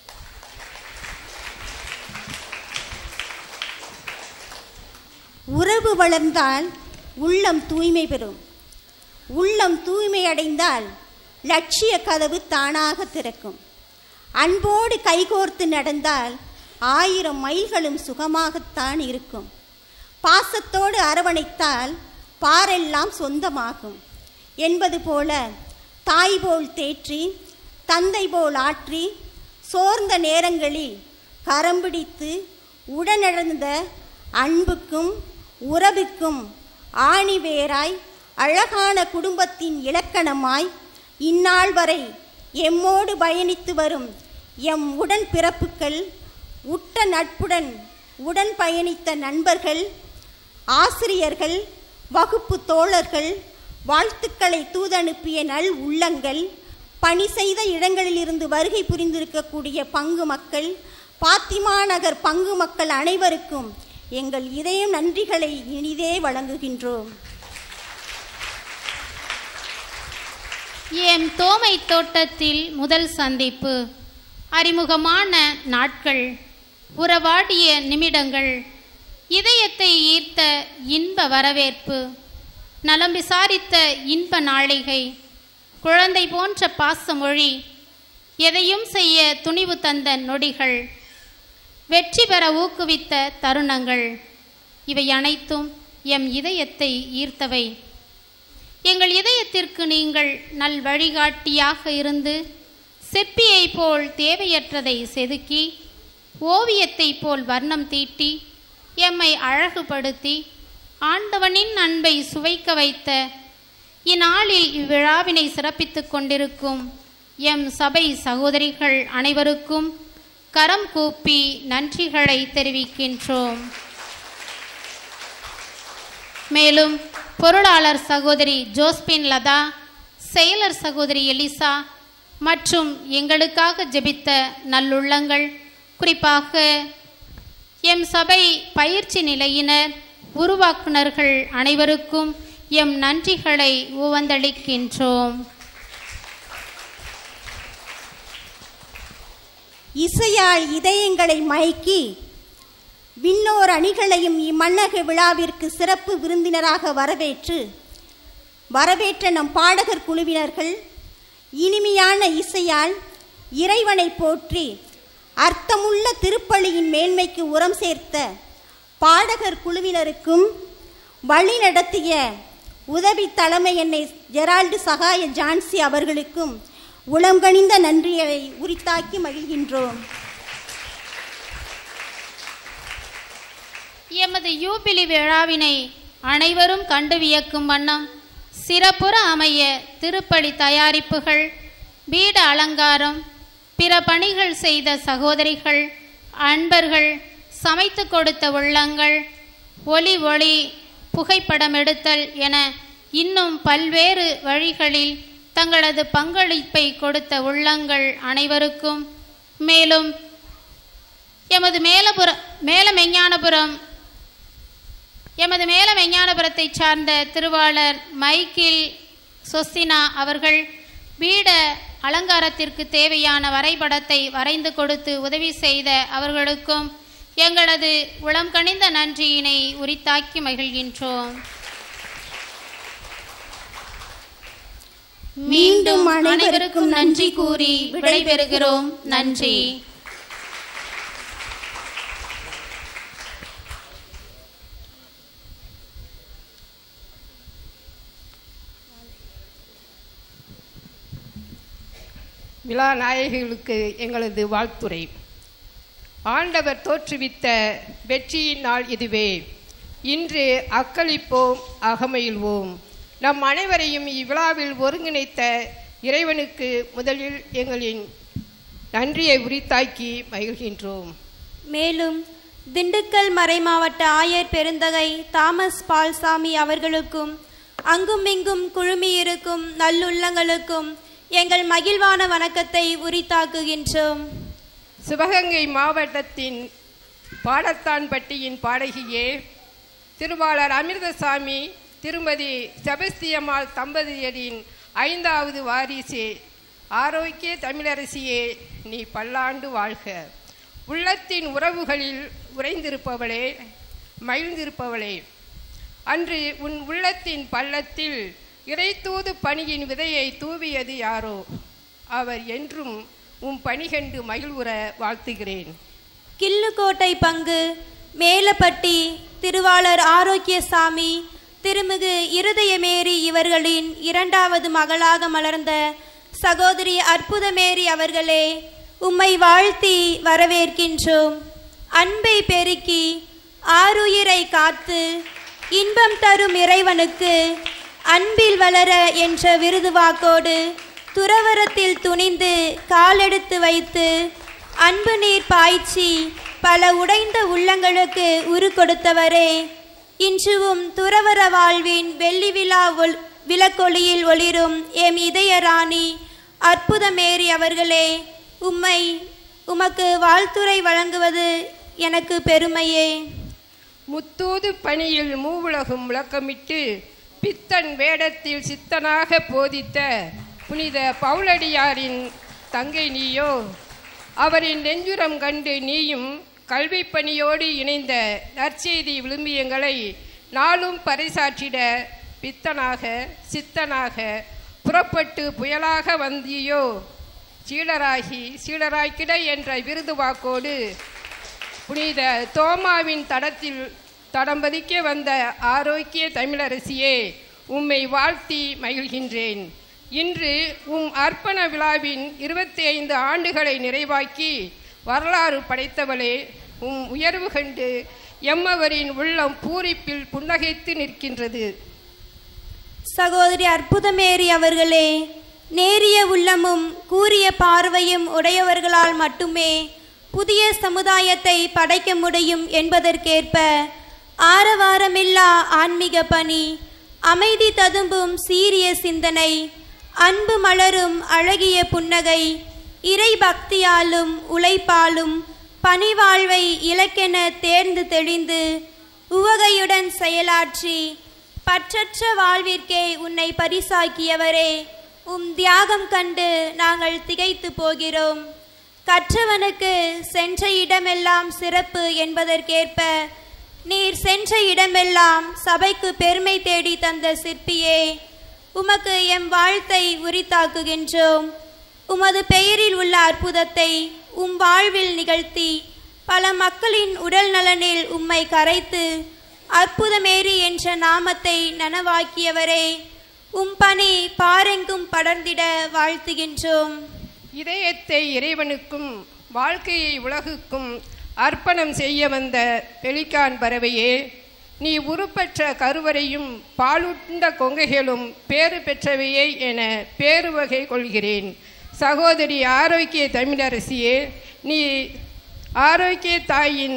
உறவு வளர்ந்தால் உள்ளம் தூய்மை பெறும் உள்ளம் தூய்மை அடைந்தால் லட்சிய கதவு தானாக திறக்கும் அன்போடு கைகோர்த்து நடந்தால் ஆயிரம் மைல்களும் சுகமாகத்தான் இருக்கும் பாசத்தோடு அரவணைத்தால் பாரெல்லாம் சொந்தமாகும் என்பது போல தாய் போல் தேற்றி தந்தை போல் ஆற்றி சோர்ந்த நேரங்களில் கரம் பிடித்து உடனிழந்த அன்புக்கும் உறவுக்கும் ஆணிவேராய் அழகான குடும்பத்தின் இலக்கணமாய் இந்நாள் வரை எம்மோடு பயணித்து வரும் எம் உடன் பிறப்புகள் உட்ட நட்புடன் உடன் பயணித்த நண்பர்கள் ஆசிரியர்கள் வகுப்பு தோழர்கள் வாழ்த்துக்களை தூதனுப்பிய நல் உள்ளங்கள் பணி செய்த இடங்களிலிருந்து வருகை புரிந்திருக்கக்கூடிய பங்கு மக்கள் பாத்திமா நகர் பங்கு மக்கள் அனைவருக்கும் எங்கள் இதயம் நன்றிகளை இனிதே வழங்குகின்றோம் எம் தோமை தோட்டத்தில் முதல் சந்திப்பு அறிமுகமான நாட்கள் உறவாடிய நிமிடங்கள் இதயத்தை ஈர்த்த இன்ப வரவேற்பு நலம் விசாரித்த இன்ப நாளிகை குழந்தை போன்ற பாசமொழி எதையும் செய்ய துணிவு தந்த நொடிகள் வெற்றி பெற ஊக்குவித்த தருணங்கள் இவை அனைத்தும் எம் இதயத்தை ஈர்த்தவை எங்கள் இதயத்திற்கு நீங்கள் நல் வழிகாட்டியாக இருந்து செப்பியைப் போல் தேவையற்றதை செதுக்கி ஓவியத்தைப் போல் வர்ணம் தீட்டி எம்மை அழகுபடுத்தி ஆண்டவனின் அன்பை சுவைக்க வைத்த இந்நாளில் இவ்விழாவினை சிறப்பித்துக் கொண்டிருக்கும் எம் சபை சகோதரிகள் அனைவருக்கும் கரம் கூப்பி நன்றிகளை தெரிவிக்கின்றோம் மேலும் பொருளாளர் சகோதரி ஜோஸ்பின் லதா செயலர் சகோதரி எலிசா மற்றும் எங்களுக்காக ஜெபித்த நல்லுள்ளங்கள் குறிப்பாக எம் சபை பயிற்சி நிலையினர் உருவாக்குனர்கள் அனைவருக்கும் எம் நன்றிகளை உவந்தளிக்கின்றோம் இசையால் இதயங்களை மயக்கி விண்ணோர் அணிகளையும் இம்மன்னக விழாவிற்கு சிறப்பு விருந்தினராக வரவேற்று வரவேற்ற நம் பாடகர் குழுவினர்கள் இனிமையான இசையால் இறைவனை போற்றி அர்த்தமுள்ள திருப்பலியின் மேன்மைக்கு உரம் சேர்த்த பாடகர் குழுவினருக்கும் வழி நடத்திய உதவி தலைமை என்னை ஜெரால்டு சகாய ஜான்சி அவர்களுக்கும் உளங்கணிந்த நன்றிகளை உரித்தாக்கி மகிழ்கின்றோம் எமது யூபிலி விழாவினை அனைவரும் கண்டு வியக்கும் வண்ணம் சிறப்புற அமைய திருப்பலி தயாரிப்புகள் பீட அலங்காரம் பிற பணிகள் செய்த சகோதரிகள் அன்பர்கள் சமைத்து கொடுத்த உள்ளங்கள் ஒலி ஒளி புகைப்படம் எடுத்தல் என இன்னும் பல்வேறு வழிகளில் தங்களது பங்களிப்பை கொடுத்த உள்ளங்கள் அனைவருக்கும் மேலும் எமது மேலபுர மேல மெஞ்ஞானபுரம் எமது மேல மெஞ்ஞானபுரத்தை சார்ந்த திருவாளர் மைக்கேல் சொஸ்தினா அவர்கள் பீட அலங்காரத்திற்கு தேவையான வரைபடத்தை வரைந்து கொடுத்து உதவி செய்த அவர்களுக்கும் எங்களது உளம் கனிந்த நன்றியினை உரித்தாக்கி மகிழ்கின்றோம் மீண்டும் அனைவருக்கும் நன்றி கூறி விடைபெறுகிறோம் நன்றி விழா நாயகிகளுக்கு எங்களது வாழ்த்துரை ஆண்டவர் தோற்றுவித்த வெற்றியின் நாள் இதுவே இன்று அக்களிப்போம் அகமயில்வோம் நம் அனைவரையும் இவ்விழாவில் ஒருங்கிணைத்த இறைவனுக்கு முதலில் எங்களின் நன்றியை உரித்தாக்கி மகிழ்கின்றோம் மேலும் திண்டுக்கல் மறைமாவட்ட ஆயர் பெருந்தகை தாமஸ் பால்சாமி அவர்களுக்கும் அங்குமிங்கும் குழுமியிருக்கும் நல்லுள்ளங்களுக்கும் எங்கள் மகிழ்வான வணக்கத்தை உரித்தாக்குகின்றோம் சிவகங்கை மாவட்டத்தின் பாடத்தான்பட்டியின் பாடகியே திருவாளர் அமிர்தசாமி திருமதி செபஸ்தியம்மாள் தம்பதியரின் ஐந்தாவது வாரிசே ஆரோக்கிய தமிழரசியே நீ பல்லாண்டு வாழ்க உள்ளத்தின் உறவுகளில் உறைந்திருப்பவளே மகிழ்ந்திருப்பவளே அன்று உன் உள்ளத்தின் பள்ளத்தில் இறைத்தூது பணியின் விதையை தூவியது யாரோ அவர் என்றும் உன் பணி கண்டு மகிழ்வுற வாழ்த்துகிறேன் கில்லுக்கோட்டை பங்கு மேலப்பட்டி திருவாளர் ஆரோக்கியசாமி திருமிகு இருதயமேரி இவர்களின் இரண்டாவது மகளாக மலர்ந்த சகோதரி அற்புதமேரி அவர்களே உம்மை வாழ்த்தி வரவேற்கின்றோம் அன்பை பெருக்கி ஆருயிரை காத்து இன்பம் தரும் இறைவனுக்கு அன்பில் வளர என்ற விருது வாக்கோடு துறவரத்தில் துணிந்து காலெடுத்து வைத்து அன்பு நீர் பாய்ச்சி பல உடைந்த உள்ளங்களுக்கு உரு கொடுத்தவரே இன்றுவும் துறவர வாழ்வின் வெள்ளி விழா ஒள் விளக்கொளியில் ஒளிரும் எம் இதய ராணி அற்புதமேரி அவர்களே உம்மை உமக்கு வாழ்த்துரை வழங்குவது எனக்கு பெருமையே முத்தூது பணியில் மூவுலகும் முழக்கமிட்டு பித்தன் வேடத்தில் சித்தனாக போதித்த புனித பவுலடியாரின் தங்கை நீயோ அவரின் நெஞ்சுரம் கண்டு நீயும் கல்வி பணியோடு இணைந்த நற்செய்தி விழுமியங்களை நாளும் பறைசாற்றிட பித்தனாக சித்தனாக புறப்பட்டு புயலாக வந்தியோ சீடராகி சீடராய்க்கிட என்ற விருது வாக்கோடு புனித தோமாவின் தடத்தில் தடம் பதிக்க வந்த ஆரோக்கிய தமிழரசியே உம்மை வாழ்த்தி மகிழ்கின்றேன் இன்று உம் அர்ப்பண விழாவின் இருபத்தி ஐந்து ஆண்டுகளை நிறைவாக்கி வரலாறு படைத்தவளே உம் உயர்வு கண்டு எம்மவரின் உள்ளம் பூரிப்பில் புன்னகைத்து நிற்கின்றது சகோதரி அற்புதமேரி அவர்களே நேரிய உள்ளமும் கூரிய பார்வையும் உடையவர்களால் மட்டுமே புதிய சமுதாயத்தை படைக்க முடியும் என்பதற்கேற்ப ஆரவாரமில்லா ஆன்மீக பணி அமைதி ததும்பும் சீரிய சிந்தனை அன்பு மலரும் அழகிய புன்னகை இறை பக்தியாலும் உழைப்பாலும் பணிவாழ்வை இலக்கென தேர்ந்து தெளிந்து உவகையுடன் செயலாற்றி பற்றற்ற வாழ்விற்கே உன்னை பரிசாக்கியவரே உம் தியாகம் கண்டு நாங்கள் திகைத்து போகிறோம் கற்றவனுக்கு சென்ற இடமெல்லாம் சிறப்பு என்பதற்கேற்ப நீர் சென்ற இடமெல்லாம் சபைக்கு பெருமை தேடி தந்த சிற்பியே உமக்கு எம் வாழ்த்தை உரித்தாக்குகின்றோம் உமது பெயரில் உள்ள அற்புதத்தை உம் வாழ்வில் நிகழ்த்தி பல மக்களின் உடல் நலனில் உம்மை கரைத்து அற்புதமேரி என்ற நாமத்தை நனவாக்கியவரே உம் பணி பாரெங்கும் படர்ந்திட வாழ்த்துகின்றோம் இதயத்தை இறைவனுக்கும் வாழ்க்கையை உலகுக்கும் அர்ப்பணம் செய்ய வந்த பெலிகான் பறவையே நீ உருப்பெற்ற கருவறையும் பாலுண்ட கொங்கைகளும் பேறு பெற்றவையே என பேரு வகை கொள்கிறேன் சகோதரி ஆரோக்கிய தமிழரசியே நீ ஆரோக்கிய தாயின்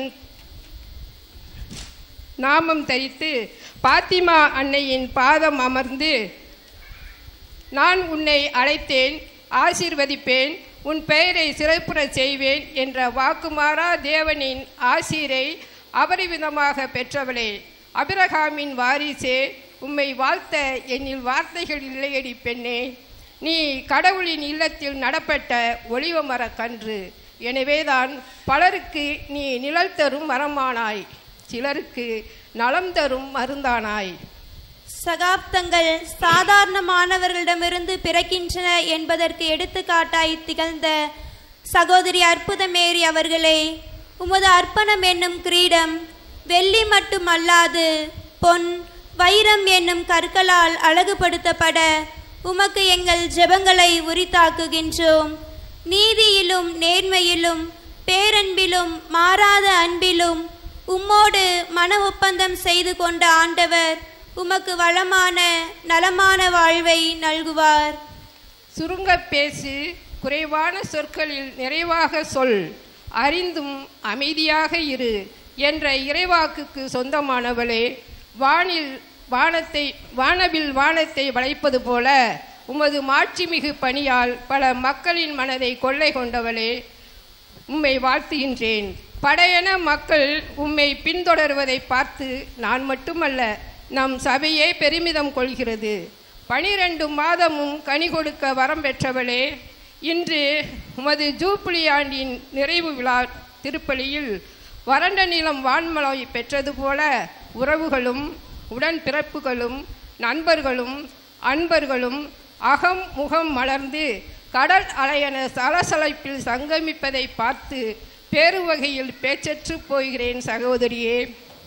நாமம் தரித்து பாத்திமா அன்னையின் பாதம் அமர்ந்து நான் உன்னை அழைத்தேன் ஆசீர்வதிப்பேன் உன் பெயரை சிறப்புறச் செய்வேன் என்ற வாக்குமாறா தேவனின் ஆசீரை அபரிவிதமாக பெற்றவளே அபிரகாமின் வாரிசே உம்மை வாழ்த்த என்னில் வார்த்தைகள் இல்லையடி பெண்ணே நீ கடவுளின் இல்லத்தில் நடப்பட்ட ஒளிவ மரக் கன்று எனவேதான் பலருக்கு நீ நிழல் தரும் மரமானாய் சிலருக்கு நலம் தரும் மருந்தானாய் சகாப்தங்கள் சாதாரணமானவர்களிடமிருந்து பிறக்கின்றன என்பதற்கு எடுத்துக்காட்டாய் திகழ்ந்த சகோதரி அற்புதமேரி அவர்களே உமது அர்ப்பணம் என்னும் கிரீடம் வெள்ளி மட்டும் அல்லாது பொன் வைரம் என்னும் கற்களால் அழகுபடுத்தப்பட உமக்கு எங்கள் ஜெபங்களை உரித்தாக்குகின்றோம் நீதியிலும் நேர்மையிலும் பேரன்பிலும் மாறாத அன்பிலும் உம்மோடு மன ஒப்பந்தம் செய்து கொண்ட ஆண்டவர் உமக்கு வளமான நலமான வாழ்வை நல்குவார் சுருங்க பேசு குறைவான சொற்களில் நிறைவாக சொல் அறிந்தும் அமைதியாக இரு என்ற இறைவாக்குக்கு சொந்தமானவளே வானில் வானத்தை வானவில் வானத்தை வளைப்பது போல உமது மாட்சிமிகு பணியால் பல மக்களின் மனதை கொள்ளை கொண்டவளே உம்மை வாழ்த்துகின்றேன் படையென மக்கள் உம்மை பின்தொடர்வதை பார்த்து நான் மட்டுமல்ல நம் சபையே பெருமிதம் கொள்கிறது பனிரெண்டு மாதமும் கனி கொடுக்க வரம் பெற்றவளே இன்று உமது ஜூப்ளி ஆண்டின் நிறைவு விழா திருப்பலியில் வறண்ட நிலம் வான்மலை பெற்றது போல உறவுகளும் உடன்பிறப்புகளும் நண்பர்களும் அன்பர்களும் அகம் முகம் மலர்ந்து கடல் அலையென சலசலப்பில் சங்கமிப்பதை பார்த்து பேரு வகையில் பேச்சற்று போகிறேன் சகோதரியே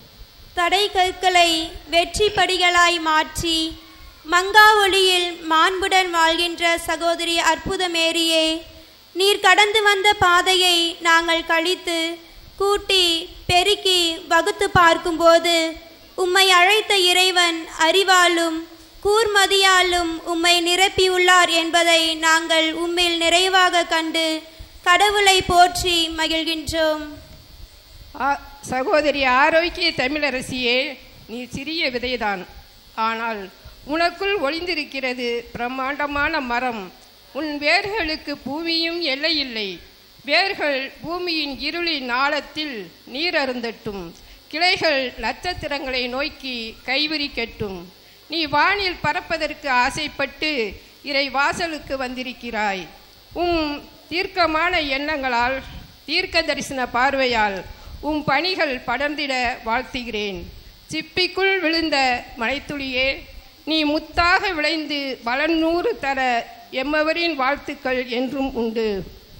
தடை கற்களை வெற்றி படிகளாய் மாற்றி மங்கா ஒளியில் மாண்புடன் வாழ்கின்ற சகோதரி அற்புதமேரியே நீர் கடந்து வந்த பாதையை நாங்கள் கழித்து கூட்டி பெருக்கி வகுத்து பார்க்கும்போது உம்மை அழைத்த இறைவன் அறிவாலும் கூர்மதியாலும் உம்மை நிரப்பியுள்ளார் என்பதை நாங்கள் உம்மில் நிறைவாக கண்டு கடவுளை போற்றி மகிழ்கின்றோம் ஆ- சகோதரி ஆரோக்கிய தமிழரசியே நீ சிறிய விதைதான் ஆனால் உனக்குள் ஒளிந்திருக்கிறது பிரம்மாண்டமான மரம் உன் வேர்களுக்கு பூமியும் எல்லையில்லை வேர்கள் பூமியின் இருளின் ஆழத்தில் நீர் அருந்தட்டும் கிளைகள் நட்சத்திரங்களை நோக்கி கைவிரிக்கட்டும் நீ வானில் பறப்பதற்கு ஆசைப்பட்டு இறை வாசலுக்கு வந்திருக்கிறாய் உம் தீர்க்கமான எண்ணங்களால் தீர்க்க தரிசன பார்வையால் உம் பணிகள் படர்ந்திட வாழ்த்துகிறேன் சிப்பிக்குள் விழுந்த மழைத்துளியே நீ முத்தாக விளைந்து பலநூறு தர எம்மவரின் வாழ்த்துக்கள் என்றும் உண்டு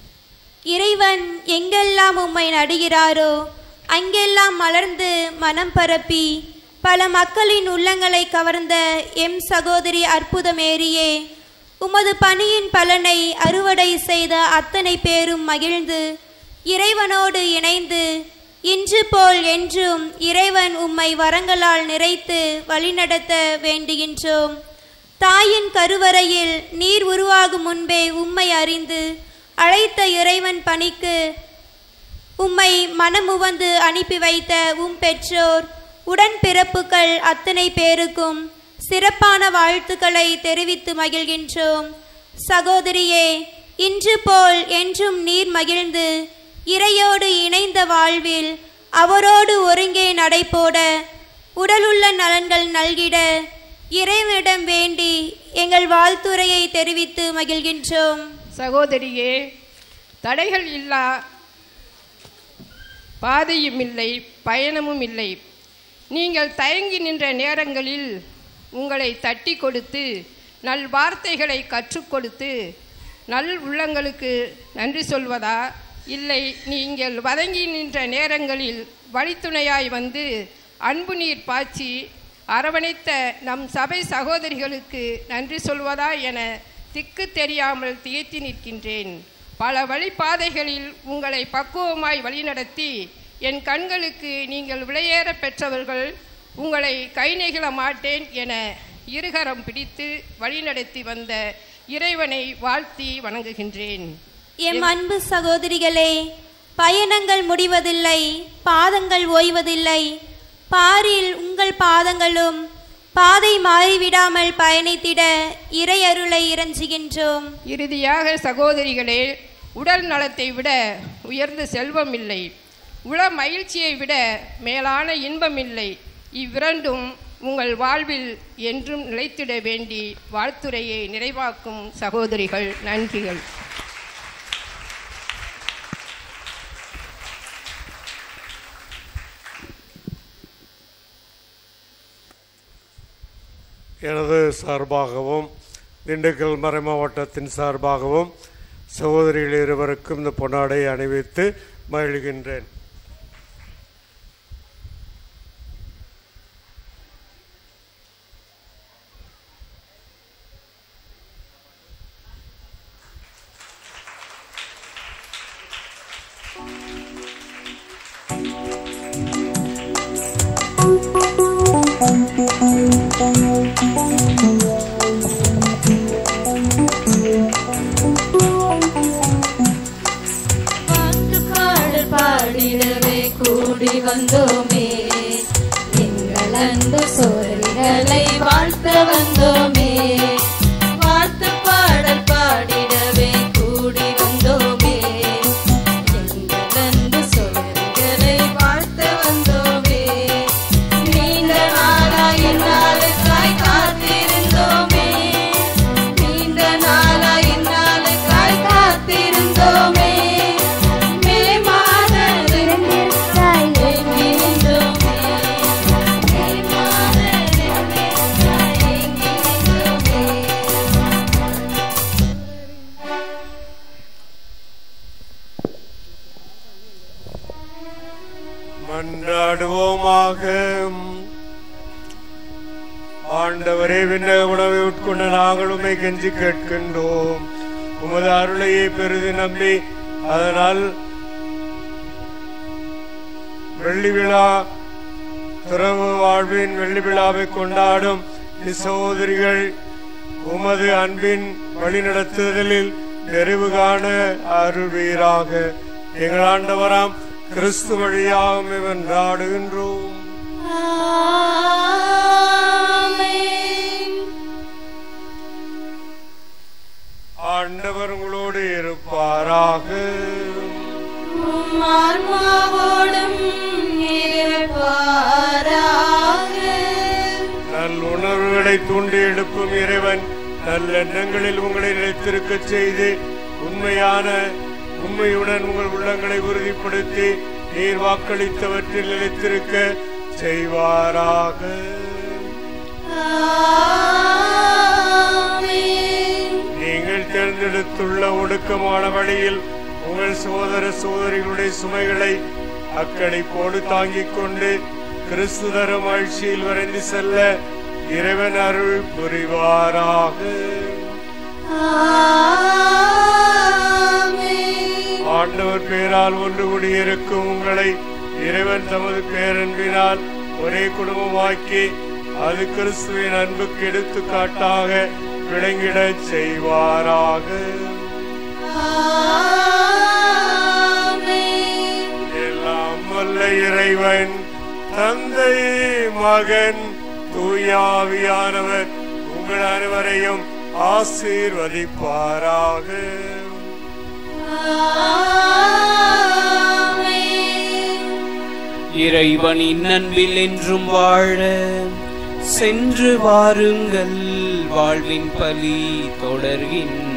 இறைவன் எங்கெல்லாம் உம்மை நடுகிறாரோ அங்கெல்லாம் மலர்ந்து மனம் பரப்பி பல மக்களின் உள்ளங்களை கவர்ந்த எம் சகோதரி அற்புதமேரியே உமது பணியின் பலனை அறுவடை செய்த அத்தனை பேரும் மகிழ்ந்து இறைவனோடு இணைந்து இன்று போல் என்றும் இறைவன் உம்மை வரங்களால் நிறைத்து வழிநடத்த வேண்டுகின்றோம் தாயின் கருவறையில் நீர் உருவாகும் முன்பே உம்மை அறிந்து அழைத்த இறைவன் பணிக்கு உம்மை மனமுவந்து அனுப்பி வைத்த உம் பெற்றோர் உடன்பிறப்புகள் அத்தனை பேருக்கும் சிறப்பான வாழ்த்துக்களை தெரிவித்து மகிழ்கின்றோம் சகோதரியே இன்று போல் என்றும் நீர் மகிழ்ந்து இறையோடு இணைந்த வாழ்வில் அவரோடு ஒருங்கே நடைபோட உடலுள்ள நலன்கள் நல்கிட இறைவனிடம் வேண்டி எங்கள் வாழ்த்துரையை தெரிவித்து மகிழ்கின்றோம் சகோதரியே தடைகள் இல்லா பாதையும் இல்லை பயணமும் இல்லை நீங்கள் தயங்கி நின்ற நேரங்களில் உங்களை தட்டி கொடுத்து நல் வார்த்தைகளை கற்றுக் கொடுத்து நல் உள்ளங்களுக்கு நன்றி சொல்வதா இல்லை நீங்கள் வதங்கி நின்ற நேரங்களில் வழித்துணையாய் வந்து அன்பு நீர் பாய்ச்சி அரவணைத்த நம் சபை சகோதரிகளுக்கு நன்றி சொல்வதா என திக்கு தெரியாமல் திகைத்து நிற்கின்றேன் பல வழிபாதைகளில் உங்களை பக்குவமாய் வழிநடத்தி என் கண்களுக்கு நீங்கள் விலையேற பெற்றவர்கள் உங்களை கை நெகிழ மாட்டேன் என இருகரம் பிடித்து வழிநடத்தி வந்த இறைவனை வாழ்த்தி வணங்குகின்றேன் எம் அன்பு சகோதரிகளே பயணங்கள் முடிவதில்லை பாதங்கள் ஓய்வதில்லை பாரில் உங்கள் பாதங்களும் பாதை மாறிவிடாமல் பயணித்திட இறை அருளை இறைஞ்சுகின்றோம் இறுதியாக சகோதரிகளே உடல் நலத்தை விட உயர்ந்த செல்வம் இல்லை உள மகிழ்ச்சியை விட மேலான இன்பம் இல்லை இவ்விரண்டும் உங்கள் வாழ்வில் என்றும் நிலைத்திட வேண்டி வாழ்த்துரையை நிறைவாக்கும் சகோதரிகள் நன்றிகள் எனது சார்பாகவும் திண்டுக்கல் மறை மாவட்டத்தின் சார்பாகவும் சகோதரிகள் இருவருக்கும் இந்த பொன்னாடை அணிவித்து மகிழ்கின்றேன் பாடல் பாடிடவே கூடி வந்தோமே எங்கள் அன்பு சோழர்களை வாழ்த்த வந்தோமே வாழ்த்து பாடல் பாடிடவே கூடி வந்தோமே எங்கள் அன்பு சோழர்களை வாழ்த்த வந்தோமே நீண்ட நாளாய் இந்நாளுக்காய் காத்திருந்தோமே நீண்ட நாளாய் இந்நாளுக்காய் காத்திருந்தோமே மே மாதத்திற்காய் ஏங்கியிருந்தோமே. மே மாதத்திற்காய் ஏங்கியிருந்தோமே. மன்றாடுவோமாக ஆண்டவரே விண்ணக உணவை உட்கொண்ட நாங்கள் உம்மை கெஞ்சி கேட்கின்றோம் உமது அருளையை பெரிது நம்பி அதனால் வெள்ளி விழா துறவு வாழ்வின் வெள்ளி விழாவை கொண்டாடும் இச்சகோதரிகள் உமது அன்பின் வழிநடத்துதலில் நிறைவு காண அருள்வீராக எங்கள் ஆண்டவராம் கிறிஸ்து வழியாக வென்றாடுகின்றோம் ஆண்டவர் உங்களோடு இருப்பாராக உம் ஆன்மாவோடும் இருப்பாராக. நல் உணர்வுகளை தூண்டி எழுப்பும் இறைவன் நல்லெண்ணங்களில் உங்களை நிலைத்திருக்கச் செய்து உண்மையான உண்மையுடன் உங்கள் உள்ளங்களை உறுதிப்படுத்தி நீர் வாக்களித்தவற்றில் நிலைத்திருக்க செய்வாராக நீங்கள் தேர்ந்தெடுத்துள்ள ஒடுக்கமான வழியில் உங்கள் சோதர சோதரிகளுடைய சுமைகளை அக்களிப்போடு தாங்கிக் கொண்டு கிறிஸ்து தரும் ஆட்சியில் விரைந்து செல்ல இறைவன் அருள் புரிவாராக ஆண்டவர் பேரால் ஒன்று கூடியிருக்கும் உங்களை இறைவன் தமது பேரன்பினால் ஒரே குடும்பமாக்கி அது கிறிஸ்துவின் அன்புக்கு எடுத்துக்காட்டாக விளங்கிடச் செய்வாராக எல்லாம் வல்ல இறைவன் தந்தை மகன் தூயாவியானவர் உங்கள் அனைவரையும் ஆசீர்வதிப்பாராக இறைவனின் அன்பில் என்றும் வாழ சென்று வாருங்கள் வாழ்வின் பலி தொடர்கின்ற